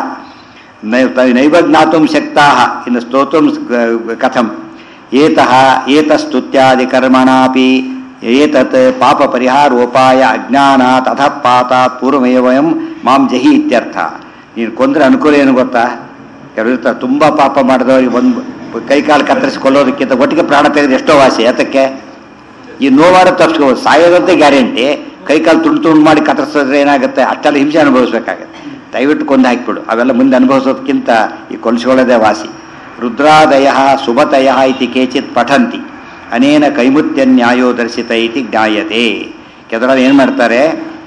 S1: ನೈ- ನೈವ ಜ್ಞಾತುಂ ಶಕ್ತಾ ಇನ್ನು ಸ್ತೋತುಂ ಕಥಂ ಏತಃ ಏತಸ್ತುತ್ಯಾದಿ ಕರ್ಮಣಾಪಿ ಏತತ್ ಪಾಪ ಪರಿಹಾರೋಪಾಯ ಅಜ್ಞಾನಾತ್ ಅಧಃ ಪಾತಾತ್ ಪೂರ್ವಮೇವಯಂ ಮಾಂ ಜಹಿ ಇತ್ಯರ್ಥ ನೀನು ಕೊಂದ್ರೆ ಅನುಕೂಲ ಏನು ಗೊತ್ತಾ ಕೆಲವರು ಇರ್ತಾರೆ ತುಂಬ ಪಾಪ ಮಾಡಿದವ್ರಿಗೆ ಒಂದು ಕೈ ಕಾಲು ಕತ್ತರಿಸಿ ಕೊಲ್ಲೋದಕ್ಕಿಂತ ಒಟ್ಟಿಗೆ ಪ್ರಾಣ ತೆಗೆದು ಎಷ್ಟೋ ವಾಸಿ ಯಾತಕ್ಕೆ ಈ ನೋವಾರ ತಪ್ಪಿಸ್ಕೋಬೋದು ಸಾಯೋದಂತೆ ಗ್ಯಾರಂಟಿ ಕೈ ಕಾಲು ತುಂಡು ತುಂಡು ಮಾಡಿ ಕತ್ತರಿಸಿದ್ರೆ ಏನಾಗುತ್ತೆ ಅಷ್ಟೆಲ್ಲ ಹಿಂಸೆ ಅನುಭವಿಸ್ಬೇಕಾಗತ್ತೆ ದಯವಿಟ್ಟು ಕೊಂದು ಹಾಕಿಬಿಡು ಅವೆಲ್ಲ ಮುಂದೆ ಅನುಭವಿಸೋದಕ್ಕಿಂತ ಈ ಕೊಲಿಸ್ಕೊಳ್ಳೋದೇ ವಾಸಿ ರುದ್ರಾದಯ ಸುಭತಯ ಇತಿ ಕೇಚಿತ್ ಪಠಂತಿ ಅನೇನ ಕೈಮುತ್ಯ ನ್ಯಾಯೋ ದರ್ಶಿತ ಇತಿ ಜ್ಞಾಯತೆ ಕೆಲವರು ಏನು ಮಾಡ್ತಾರೆ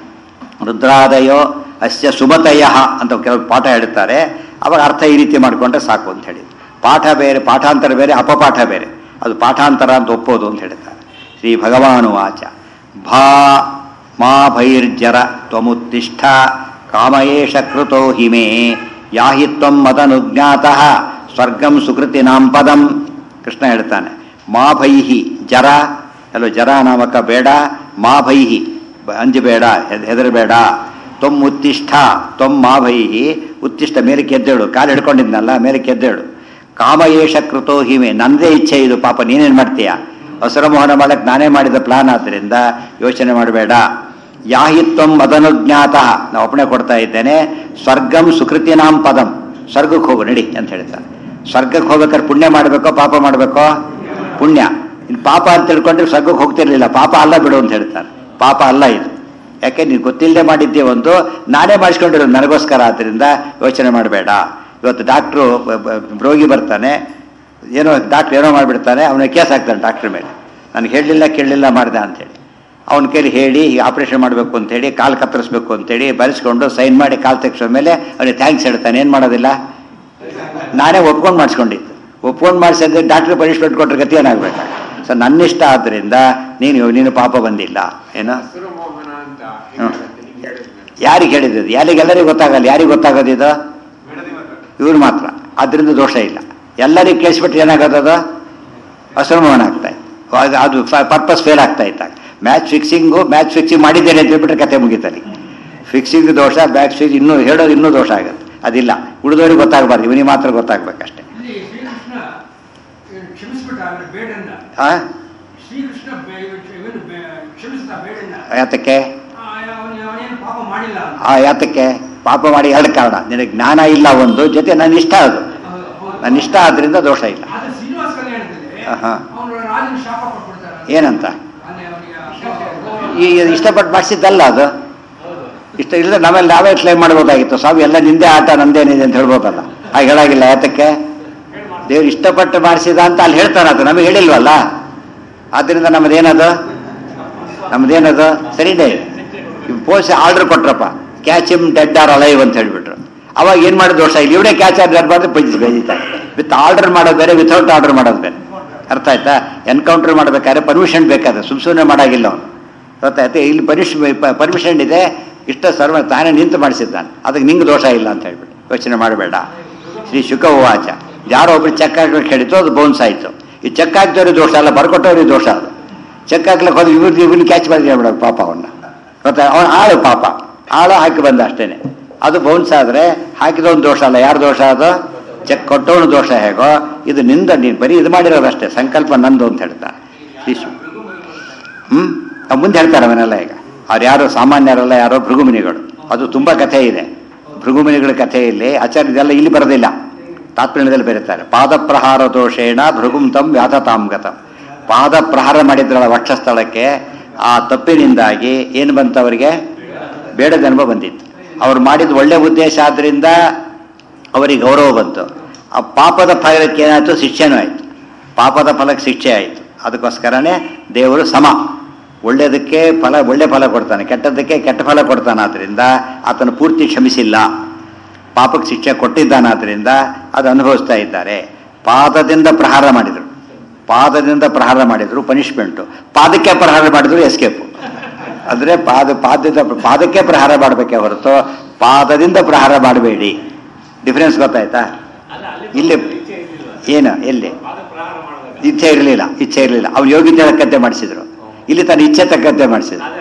S1: ರುದ್ರಾದಯೋ ಅಸ್ಯ ಸುಮತಯ ಅಂತ ಕೆಲವು ಪಾಠ ಹೇಳ್ತಾರೆ ಅವಾಗ ಅರ್ಥ ಈ ರೀತಿ ಮಾಡಿಕೊಂಡ್ರೆ ಸಾಕು ಅಂತ ಹೇಳಿ ಪಾಠ ಬೇರೆ ಪಾಠಾಂತರ ಬೇರೆ ಅಪಪಾಠ ಬೇರೆ ಅದು ಪಾಠಾಂತರ ಅಂತ ಒಪ್ಪೋದು ಅಂತ ಹೇಳ್ತಾರೆ ಶ್ರೀ ಭಗವಾನು ವಾಚ ಭಾ ಮಾ ಭೈರ್ಜರ ತ್ವಮುತ್ತಿಷ್ಠ ಕಾಮಯೇಷ ಕೃತೋ ಹಿಮೆ ಯಾಹಿ ತ್ವಂ ಮದನುಜ್ಞಾತಃ ಸ್ವರ್ಗಂ ಸುಕೃತಿನಾಂ ಪದಂ ಕೃಷ್ಣ ಹೇಳ್ತಾನೆ ಮಾ ಭೈಹಿ ಜರ ಅಲ್ಲೋ ಜರ ನಾಮಕ ಬೇಡ ಮಾ ಭೈಹಿ ಬ- ಅಂಜಬೇಡ ಹೆದ್- ಹೆದರಬೇಡ ತೊಮ್ ಉತ್ತಿಷ್ಠ ತೊಮ್ ಮಾ ಭೈಹಿ ಉತ್ತಿಷ್ಠ ಮೇಲೆ ಕೆದ್ದೇಳು ಕಾಲು ಹಿಡ್ಕೊಂಡಿದ್ನಲ್ಲ ಮೇಲೆ ಕೆದ್ದೇಳು ಕಾಮಯೇಷ ಕೃತೋ ಹಿಮೆ ನಂದೇ ಇಚ್ಛೆ ಇದು ಪಾಪ ನೀನೇನು ಮಾಡ್ತೀಯ ಹಸುರಮೋಹನ ಮಾಡಕ್ಕೆ ನಾನೇ ಮಾಡಿದ ಪ್ಲಾನ್ ಆದ್ದರಿಂದ ಯೋಚನೆ ಮಾಡಬೇಡ ಯಾಹಿತ್ವಂ ಮದನುಜ್ಞಾತ ನಾವು ಒಪ್ಪಣೆ ಕೊಡ್ತಾ ಇದ್ದೇನೆ ಸ್ವರ್ಗಂ ಸುಕೃತಿನಾಂ ಪದಂ ಸ್ವರ್ಗಕ್ಕೆ ಹೋಗು ನಡಿ ಅಂತ ಹೇಳ್ತಾನೆ ಸ್ವರ್ಗಕ್ಕೆ ಹೋಗ್ಬೇಕಾದ್ರೆ ಪುಣ್ಯ ಮಾಡಬೇಕೋ ಪಾಪ ಮಾಡಬೇಕೋ ಪುಣ್ಯ ಇನ್ನು ಪಾಪ ಅಂತ ತಿಳ್ಕೊಂಡ್ರೆ ಸ್ವರ್ಗಕ್ಕೆ ಹೋಗ್ತಿರ್ಲಿಲ್ಲ ಪಾಪ ಅಲ್ಲ ಬಿಡು ಅಂತ ಹೇಳ್ತಾನೆ ಪಾಪ ಅಲ್ಲ ಇದು ಯಾಕೆ ನೀನು ಗೊತ್ತಿಲ್ಲದೆ ಮಾಡಿದ್ದೆ ಒಂದು ನಾನೇ ಮಾಡಿಸ್ಕೊಂಡಿರೋದು ನನಗೋಸ್ಕರ ಆದ್ದರಿಂದ ಯೋಚನೆ ಮಾಡಬೇಡ ಇವತ್ತು ಡಾಕ್ಟ್ರು ರೋಗಿ ಬರ್ತಾನೆ ಏನೋ ಡಾಕ್ಟ್ರ್ ಏನೋ ಮಾಡಿಬಿಡ್ತಾನೆ ಅವನ ಕೇಸ್ ಹಾಕ್ತಾನೆ ಡಾಕ್ಟ್ರ್ ಮೇಲೆ ನನಗೆ ಹೇಳಲಿಲ್ಲ ಕೇಳಲಿಲ್ಲ ಮಾಡಿದೆ ಅಂತೇಳಿ ಅವನ ಕೈಲಿ ಹೇಳಿ ಆಪರೇಷನ್ ಮಾಡಬೇಕು ಅಂತೇಳಿ ಕಾಲು ಕತ್ತರಿಸ್ಬೇಕು ಅಂತೇಳಿ ಬರೆಸ್ಕೊಂಡು ಸೈನ್ ಮಾಡಿ ಕಾಲು ತೆಗ್ಸೋ ಮೇಲೆ ಅವನಿಗೆ ಥ್ಯಾಂಕ್ಸ್ ಹೇಳ್ತಾನೆ ಏನು ಮಾಡೋದಿಲ್ಲ ನಾನೇ ಒಪ್ಕೊಂಡು ಮಾಡಿಸ್ಕೊಂಡಿದ್ದು ಒಪ್ಕೊಂಡು ಮಾಡಿಸಿದ್ರೆ ಡಾಕ್ಟ್ರ್ ಪನಿಷ್ಮೆಂಟ್ ಕೊಟ್ಟರೆ ಗತಿ ಏನಾಗಬೇಕು ಸೊ ನನ್ನಿಷ್ಟ ಆದ್ದರಿಂದ ನೀನು ನೀನು ಪಾಪ ಬಂದಿಲ್ಲ ಏನೋ
S2: ಹಸಿರು ಮೋಹನ ಅಂತ
S1: ಹ್ಮ್.
S2: ಹಿಂಗೆ ನಿಂಗೆ ಹೇಳಿದ್ಮೇಲೆ
S1: ಯಾರಿಗೆ ಹೇಳಿದ್ದು ಯಾರಿಗೆಲ್ಲರಿಗೂ ಗೊತ್ತಾಗಲ್ಲ ಯಾರಿಗೆ ಗೊತ್ತಾಗೋದು ಇದು ಇವ್ರು ಮಾತ್ರ ಅದರಿಂದ ದೋಷ ಇಲ್ಲ ಎಲ್ಲರಿಗೂ ಕೇಳಿಸ್ಬಿಟ್ರೆ ಏನಾಗೋದದು ಅಸಮೋಹನ ಆಗ್ತಾ ಇತ್ತು ಅದು- ಅದು ಪರ್ಪಸ್ ಫೇಲ್ ಆಗ್ತಾ ಇತ್ತಾಗ ಮ್ಯಾಚ್ ಫಿಕ್ಸಿಂಗು ಮ್ಯಾಚ್ ಫಿಕ್ಸಿಂಗ್ ಮಾಡಿದ್ದೇನೆ ಅಂತ ಹೇಳ್ಬಿಟ್ರೆ ಕತೆ ಮುಗೀತಲ್ಲಿ ಫಿಕ್ಸಿಂಗ್ ದೋಷ ಮ್ಯಾಚ್ ಫಿಕ್ಸ್ ಇನ್ನೂ ಹೇಳೋದು ಇನ್ನೂ ದೋಷ ಆಗುತ್ತೆ ಅದಿಲ್ಲ ಉಳಿದವ್ರಿಗೆ ಗೊತ್ತಾಗಬಾರ್ದು ಇವನಿಗೆ ಮಾತ್ರ ಗೊತ್ತಾಗ್ಬೇಕಷ್ಟೇ
S3: ಇಲ್ಲಿ ಶ್ರೀಕೃಷ್ಣ ಇವನು ಕ್ಷಮಿಸ್ಬಿಟ್ಟ ಅವನ ಬೇಡನ್ನ
S1: ಆ
S3: ಶ್ರೀಕೃಷ್ಣ ಬೇ- ಇವನು ಬೇ- ಕ್ಷಮಿಸಿದ ಬೇಡನ್ನ
S1: ಯಾತಕ್ಕೆ
S3: ಆ, ಅವನು ಅವನೇನು ಪಾಪ ಮಾಡಿಲ್ಲ ಅಂತ.
S1: ಆ ಯಾತಕ್ಕೆ ಪಾಪ ಮಾಡಿ ಎರಡು ಕಾರಣ ನಿನಗೆ ಜ್ಞಾನ ಇಲ್ಲ ಒಂದು ಜೊತೆ ನನ್ನ ಇಷ್ಟ ಅದು
S3: ಹೌದು, ಹೌದು.
S1: ನನ್ನ ಇಷ್ಟ ಆದ್ರಿಂದ ದೋಷ ಇಲ್ಲ
S3: ಆದ್ರೆ ಶ್ರೀನಿವಾಸ ಕಲ್ಯಾಣದಲ್ಲಿ
S1: ಆಹಾ.
S3: ಅವನು ರಾಜನ ಶಾಪ ಕೊಟ್ಬಿಡ್ತಾರೆ
S1: ಏನಂತ
S3: ಅಲ್ಲಿ ಅವನಿಗೆ
S1: ಈ ಇಷ್ಟಪಟ್ಟು ಮಾಡಿಸಿದ್ದಲ್ಲ ಅದು ಇಷ್ಟ ಇಲ್ಲ ನಾವೆಲ್ಲ ನಾವೇ ಕ್ಲೈಮ್ ಮಾಡ್ಬೋದಾಗಿತ್ತು ಸ್ವಾಮಿ ಎಲ್ಲ ನಿಂದೆ ಆಟ ನಂದೇನಿದೆ ಅಂತ ಹೇಳ್ಬೋದಲ್ಲ ಹಾಗೆ ಹೇಳಾಗಿಲ್ಲ ಯಾತಕ್ಕೆ ದೇವ್ರು ಇಷ್ಟಪಟ್ಟು ಮಾಡಿಸಿದ ಅಂತ ಅಲ್ಲಿ ಹೇಳ್ತಾನೆ ಅದು ನಮಗೆ ಹೇಳಿಲ್ವಲ್ಲ ಆದ್ದರಿಂದ ನಮ್ಮದೇನದು ನಮ್ದೇನದು ಸರಿನೇ ಪೋಸ್ ಆರ್ಡರ್ ಕೊಟ್ರಪ್ಪ catch him dead or alive ಅಂತ ಹೇಳ್ಬಿಟ್ರು ಅವಾಗ ಏನು ಮಾಡೋದು ದೋಷ ಇಲ್ಲ ಇವನೇ ಕ್ಯಾಚ್ ಆರ್ ಡೆಡ್ ಮಾಡಿದ್ರೆ ಪಂಚ್ ಬೇಜಿತಾರೆ ವಿತ್ ಆರ್ಡರ್ ಮಾಡೋದು ಬೇರೆ ವಿತೌಟ್ ಆರ್ಡರ್ ಮಾಡೋದು ಬೇರೆ ಅರ್ಥ ಆಯ್ತಾ ಎನ್ಕೌಂಟರ್ ಮಾಡ್ಬೇಕಾದ್ರೆ ಪರ್ಮಿಷನ್ ಬೇಕಾದ್ರೆ ಸುಮ್ ಸುಮ್ಮನೆ ಮಾಡಾಗಿಲ್ಲ ಅವನು ಗೊತ್ತಾಯ್ತು ಇಲ್ಲಿ ಪರ್ಮಿಷ್ ಪರ್ಮಿಷನ್ ಇದೆ ಇಷ್ಟ ಸರ್ವ ತಾನೇ ನಿಂತು ಮಾಡಿಸಿದ್ದಾನೆ ಅದಕ್ಕೆ ನಿಂಗೆ ದೋಷ ಇಲ್ಲ ಅಂತ ಹೇಳ್ಬಿಟ್ಟು ಯೋಚನೆ ಮಾಡಬೇಡ ಶ್ರೀ ಶುಕ ಉವಾಚ ಯಾರೋ ಒಬ್ರು ಚೆಕ್ ಹಾಕ್ಲಿಕ್ಕೆ ಹೇಳಿತ್ತು ಅದು ಬೌನ್ಸ್ ಆಯಿತು ಈ ಚೆಕ್ ಹಾಕ್ದವ್ರಿಗೆ ದೋಷ ಅಲ್ಲ ಬರ್ಕೊಟ್ಟವ್ರಿಗೆ ದೋಷ ಅದು ಚೆಕ್ ಹಾಕ್ಲಿಕ್ಕೆ ಹೋದ್ರೆ ಇವ್ರು ಇವ್ರನ್ನ ಕ್ಯಾಚ್ ಮಾಡಿದ್ರೆ ಬಿಡೋದು ಪಾಪ ಅವನ್ನ ಗೊತ್ತಾ ಅವನ ಆಳು ಪಾಪ ಆಳು ಹಾಕಿ ಬಂದ ಅಷ್ಟೇನೆ ಅದು ಬೌನ್ಸ್ ಆದರೆ ಹಾಕಿದವನು ದೋಷ ಅಲ್ಲ ಯಾರು ದೋಷ ಅದು ಚೆಕ್ ಕೊಟ್ಟವನು ದೋಷ ಹೇಗೋ ಇದು ನಿಂದ ನೀನು ಬರೀ ಇದು ಮಾಡಿರೋದಷ್ಟೇ ಸಂಕಲ್ಪ ನಂದು ಅಂತ ಹೇಳ್ತಾನೆ ಶ್ರೀ ಶು ಹ್ಮ್ ಅವ್ ಮುಂದೆ ಹೇಳ್ತಾರೆ ಅವನೆಲ್ಲ ಈಗ ಅವ್ರು ಯಾರು ಸಾಮಾನ್ಯರಲ್ಲ ಯಾರೋ ಭೃಗುಮುನಿಗಳು ಅದು ತುಂಬಾ ಕಥೆ ಇದೆ ಭೃಗುಮುನಿಗಳ ಕಥೆಯಲ್ಲಿ ಆಚಾರ್ಯ ಇದೆಲ್ಲ ಇಲ್ಲಿ ಬರೋದಿಲ್ಲ ತಾತ್ಪರ್ಯದಲ್ಲಿ ಬರೀತಾರೆ ಪಾದ ಪ್ರಹಾರ ದೋಷೇಣ ಭೃಗುಂ ತಂ ವ್ಯಾಧತಾಂ ಗತಂ ಪಾದ ಪ್ರಹಾರ ಮಾಡಿದ್ರಲ್ಲ ವಕ್ಷಸ್ಥಳಕ್ಕೆ ಆ ತಪ್ಪಿನಿಂದಾಗಿ ಏನು ಬಂತು ಅವರಿಗೆ ಬೇಡದ ಅನುಭವ ಬಂದಿತ್ತು ಅವ್ರು ಮಾಡಿದ ಒಳ್ಳೆ ಉದ್ದೇಶ ಆದ್ರಿಂದ ಅವರಿಗೆ ಗೌರವ ಬಂತು ಆ ಪಾಪದ ಫಲಕ್ಕೆ ಏನಾಯ್ತು ಶಿಕ್ಷೆನೂ ಆಯ್ತು ಪಾಪದ ಫಲಕ್ಕೆ ಶಿಕ್ಷೆ ಆಯಿತು ಅದಕ್ಕೋಸ್ಕರನೇ ದೇವರು ಸಮ ಒಳ್ಳೆಯದಕ್ಕೆ ಫಲ ಒಳ್ಳೆ ಫಲ ಕೊಡ್ತಾನೆ ಕೆಟ್ಟದ್ದಕ್ಕೆ ಕೆಟ್ಟ ಫಲ ಕೊಡ್ತಾನೆ ಆದ್ರಿಂದ ಆತನು ಪೂರ್ತಿ ಕ್ಷಮಿಸಿಲ್ಲ ಪಾಪಕ್ಕೆ ಶಿಕ್ಷೆ ಕೊಟ್ಟಿದ್ದಾನಾದ್ರಿಂದ ಅದು ಅನುಭವಿಸ್ತಾ ಇದ್ದಾರೆ ಪಾದದಿಂದ ಪ್ರಹಾರ ಮಾಡಿದರು ಪಾದದಿಂದ ಪ್ರಹಾರ ಮಾಡಿದ್ರು ಪನಿಷ್ಮೆಂಟು ಪಾದಕ್ಕೆ ಪ್ರಹಾರ ಮಾಡಿದ್ರು ಎಸ್ಕೇಪು ಅಂದರೆ ಪಾದ ಪಾದದಿಂದ ಪಾದಕ್ಕೆ ಪ್ರಹಾರ ಮಾಡಬೇಕೇ ಹೊರತು ಪಾದದಿಂದ ಪ್ರಹಾರ ಮಾಡಬೇಡಿ ಡಿಫರೆನ್ಸ್ ಗೊತ್ತಾಯ್ತಾ ಇಲ್ಲಿ ಏನು ಎಲ್ಲಿ ಇಚ್ಛೆ ಇರಲಿಲ್ಲ ಇಚ್ಛೆ ಇರಲಿಲ್ಲ ಅವ್ನು ಯೋಗ್ಯತೆ ತಕ್ಕಂತೆ ಮಾಡಿಸಿದ್ರು ಇಲ್ಲಿ ತನ್ನ ಇಚ್ಛೆ ತಕ್ಕಂತೆ ಮಾಡಿಸಿದ್ರು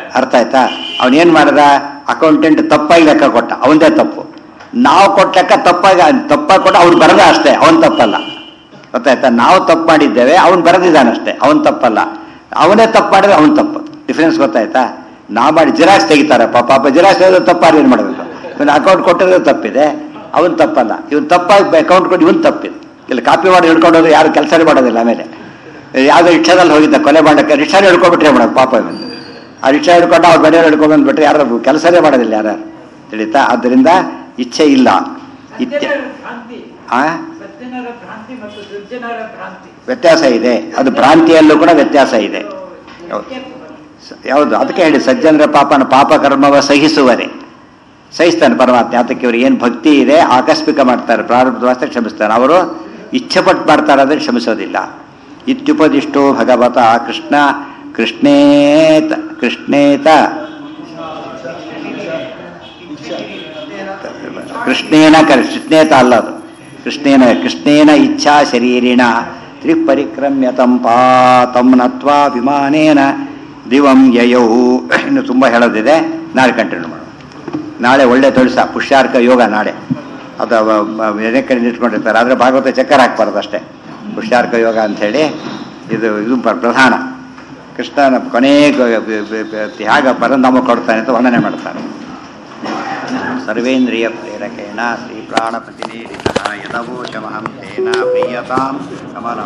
S1: ಅರ್ಥ ಆಯ್ತಾ ಅವನೇನು ಮಾಡ್ದ ಅಕೌಂಟೆಂಟ್ ತಪ್ಪಾಗಿ ಲೆಕ್ಕ ಕೊಟ್ಟ ಅವನದೇ ತಪ್ಪು ನಾವು ಕೊಟ್ಟ ಲೆಕ್ಕ ತಪ್ಪಾಗಿ ತಪ್ಪಾಗಿ ಕೊಟ್ಟ ಅವ್ನು ಬರದ ಅಷ್ಟೇ ಅವನ್ ತಪ್ಪಲ್ಲ ಗೊತ್ತಾಯ್ತಾ ನಾವು ತಪ್ಪು ಮಾಡಿದ್ದೇವೆ ಅವ್ನು ಬರೆದಿದ್ದಾನಷ್ಟೇ ಅವನ್ ತಪ್ಪಲ್ಲ ಅವನೇ ತಪ್ಪು ಮಾಡಿದ್ರೆ ಅವನ್ ತಪ್ಪು ಡಿಫ್ರೆನ್ಸ್ ಗೊತ್ತಾಯ್ತಾ ನಾವು ಮಾಡಿ ಜಿರಾಕ್ಸ್ ತೆಗಿತಾರೆ ಪಾಪ ಪಾಪ ಜಿರಾಕ್ಸ್ ತೆಗೆದ್ರೆ ತಪ್ಪಾದ್ರೆ ಏನು ಮಾಡಬೇಕು ಇವನು ಅಕೌಂಟ್ ಕೊಟ್ಟಿರೋದು ತಪ್ಪಿದೆ ಅವನ್ ತಪ್ಪಲ್ಲ ಇವನ್ ತಪ್ಪಾಗಿ ಅಕೌಂಟ್ ಕೊಟ್ಟು ಇವನ್ ತಪ್ಪಿದೆ ಇಲ್ಲಿ ಕಾಪಿ ಮಾಡಿ ಹಿಡ್ಕೊಂಡೋದ್ರೆ ಯಾರು ಕೆಲಸನೇ ಮಾಡೋದಿಲ್ಲ ಆಮೇಲೆ ಯಾವುದೋ ರಿಕ್ಷಾದಲ್ಲಿ ಹೋಗಿದ್ದ ಕೊಲೆ ಮಾಡಕ್ಕೆ ರಿಕ್ಷಾನೇ ಹಿಡ್ಕೊಂಡ್ಬಿಟ್ರೆ ಮಾಡೋದು ಪಾಪ ಇವನು ಆ ರಿಕ್ಷಾ ಹಿಡ್ಕೊಂಡು ಅವ್ರ ಮನೆಯವ್ರು ಹಿಡ್ಕೊಂಡು ಬಂದ್ಬಿಟ್ರೆ ಯಾರು ಕೆಲಸನೇ ಮಾಡೋದಿಲ್ಲ ಯಾರು ತಿಳಿತಾ ಆದ್ದರಿಂದ ಇಚ್ಛೆ ಇಲ್ಲ ಇತ್ಯ
S3: ಸಜ್ಜನರ ಭ್ರಾಂತಿ
S1: ಆ
S3: ಸಜ್ಜನರ ಭ್ರಾಂತಿ ಮತ್ತು ದುರ್ಜನರ ಭ್ರಾಂತಿ
S1: ವ್ಯತ್ಯಾಸ ಇದೆ ಅದು ಭ್ರಾಂತಿಯಲ್ಲೂ ಕೂಡ ವ್ಯತ್ಯಾಸ ಇದೆ ಹೌದು. ಸ- ಯಾವುದು ಅದಕ್ಕೆ ಹೇಳಿ ಸಜ್ಜನರ ಪಾಪನ ಪಾಪ ಕರ್ಮವ ಸಹಿಸುವರೆ ಸಹಿಸ್ತಾನೆ ಪರಮಾತ್ಮ ಯಾತಕ್ಕೆ ಇವರು ಏನು ಭಕ್ತಿ ಇದೆ ಆಕಸ್ಮಿಕ ಮಾಡ್ತಾರೆ ಪ್ರಾರಂಭವಾಸ್ತ ಕ್ಷಮಿಸ್ತಾನೆ ಅವರು ಇಚ್ಛೆಪಟ್ಟು ಮಾಡ್ತಾರೆ ಅಂದರೆ ಕ್ಷಮಿಸೋದಿಲ್ಲ ಇತ್ಯುಪದಿಷ್ಟೋ ಭಗವತ ಕೃಷ್ಣ ಕೃಷ್ಣೇತ ಕೃಷ್ಣೇತ ಕೃಷ್ಣೇನ ಕರ್ ಕೃಷ್ಣೇತ ಅಲ್ಲ ಅದು ಕೃಷ್ಣೇನ ಕೃಷ್ಣೇನ ಇಚ್ಛಾ ಶರೀರಿಣ ತ್ರಿಪರಿಕ್ರಮ್ಯತಂ ಪಾತಂ ನತ್ವಾ ವಿಮಾನೇನ ದಿವಂ ಯಯೌ ಇನ್ನು ತುಂಬ ಹೇಳೋದಿದೆ ನಾಳೆ ಕಂಟಿನ್ಯೂ ಮಾಡೋಣ ನಾಳೆ ಒಳ್ಳೆ ತೊಳಸ ಪುಷ್ಯಾರ್ಕ ಯೋಗ ನಾಳೆ ಅದು ಅವ- ಮ- ಎದೆ ಕಡೆ ಇಟ್ಕೊಂಡಿರ್ತಾರೆ ಆದರೆ ಭಾಗವತ ಚಕ್ಕರ್ ಹಾಕ್ಬಾರ್ದು ಅಷ್ಟೇ ಪುಷ್ಯಾರ್ಕ ಯೋಗ ಅಂಥೇಳಿ ಇದು ಇದು ಪ್ರ- ಪ್ರಧಾನ ಕೃಷ್ಣನ ಕೊನೆ ತ್ಯಾಗ ಪರಂಧಾಮ ಕೊಡ್ತಾನೆ ಅಂತ ವರ್ಣನೆ ಮಾಡ್ತಾರೆ ಸರ್ವೇಂದ್ರಿಯ ಪ್ರೇರಕೇಣ ಶ್ರೀ ಪ್ರಾಣಪ್ರತಿನೇಡಿತಃ ಯದವೋಚಮಹಂ ತೇನ ಪ್ರೀಯತಾಂ ಕಮಲ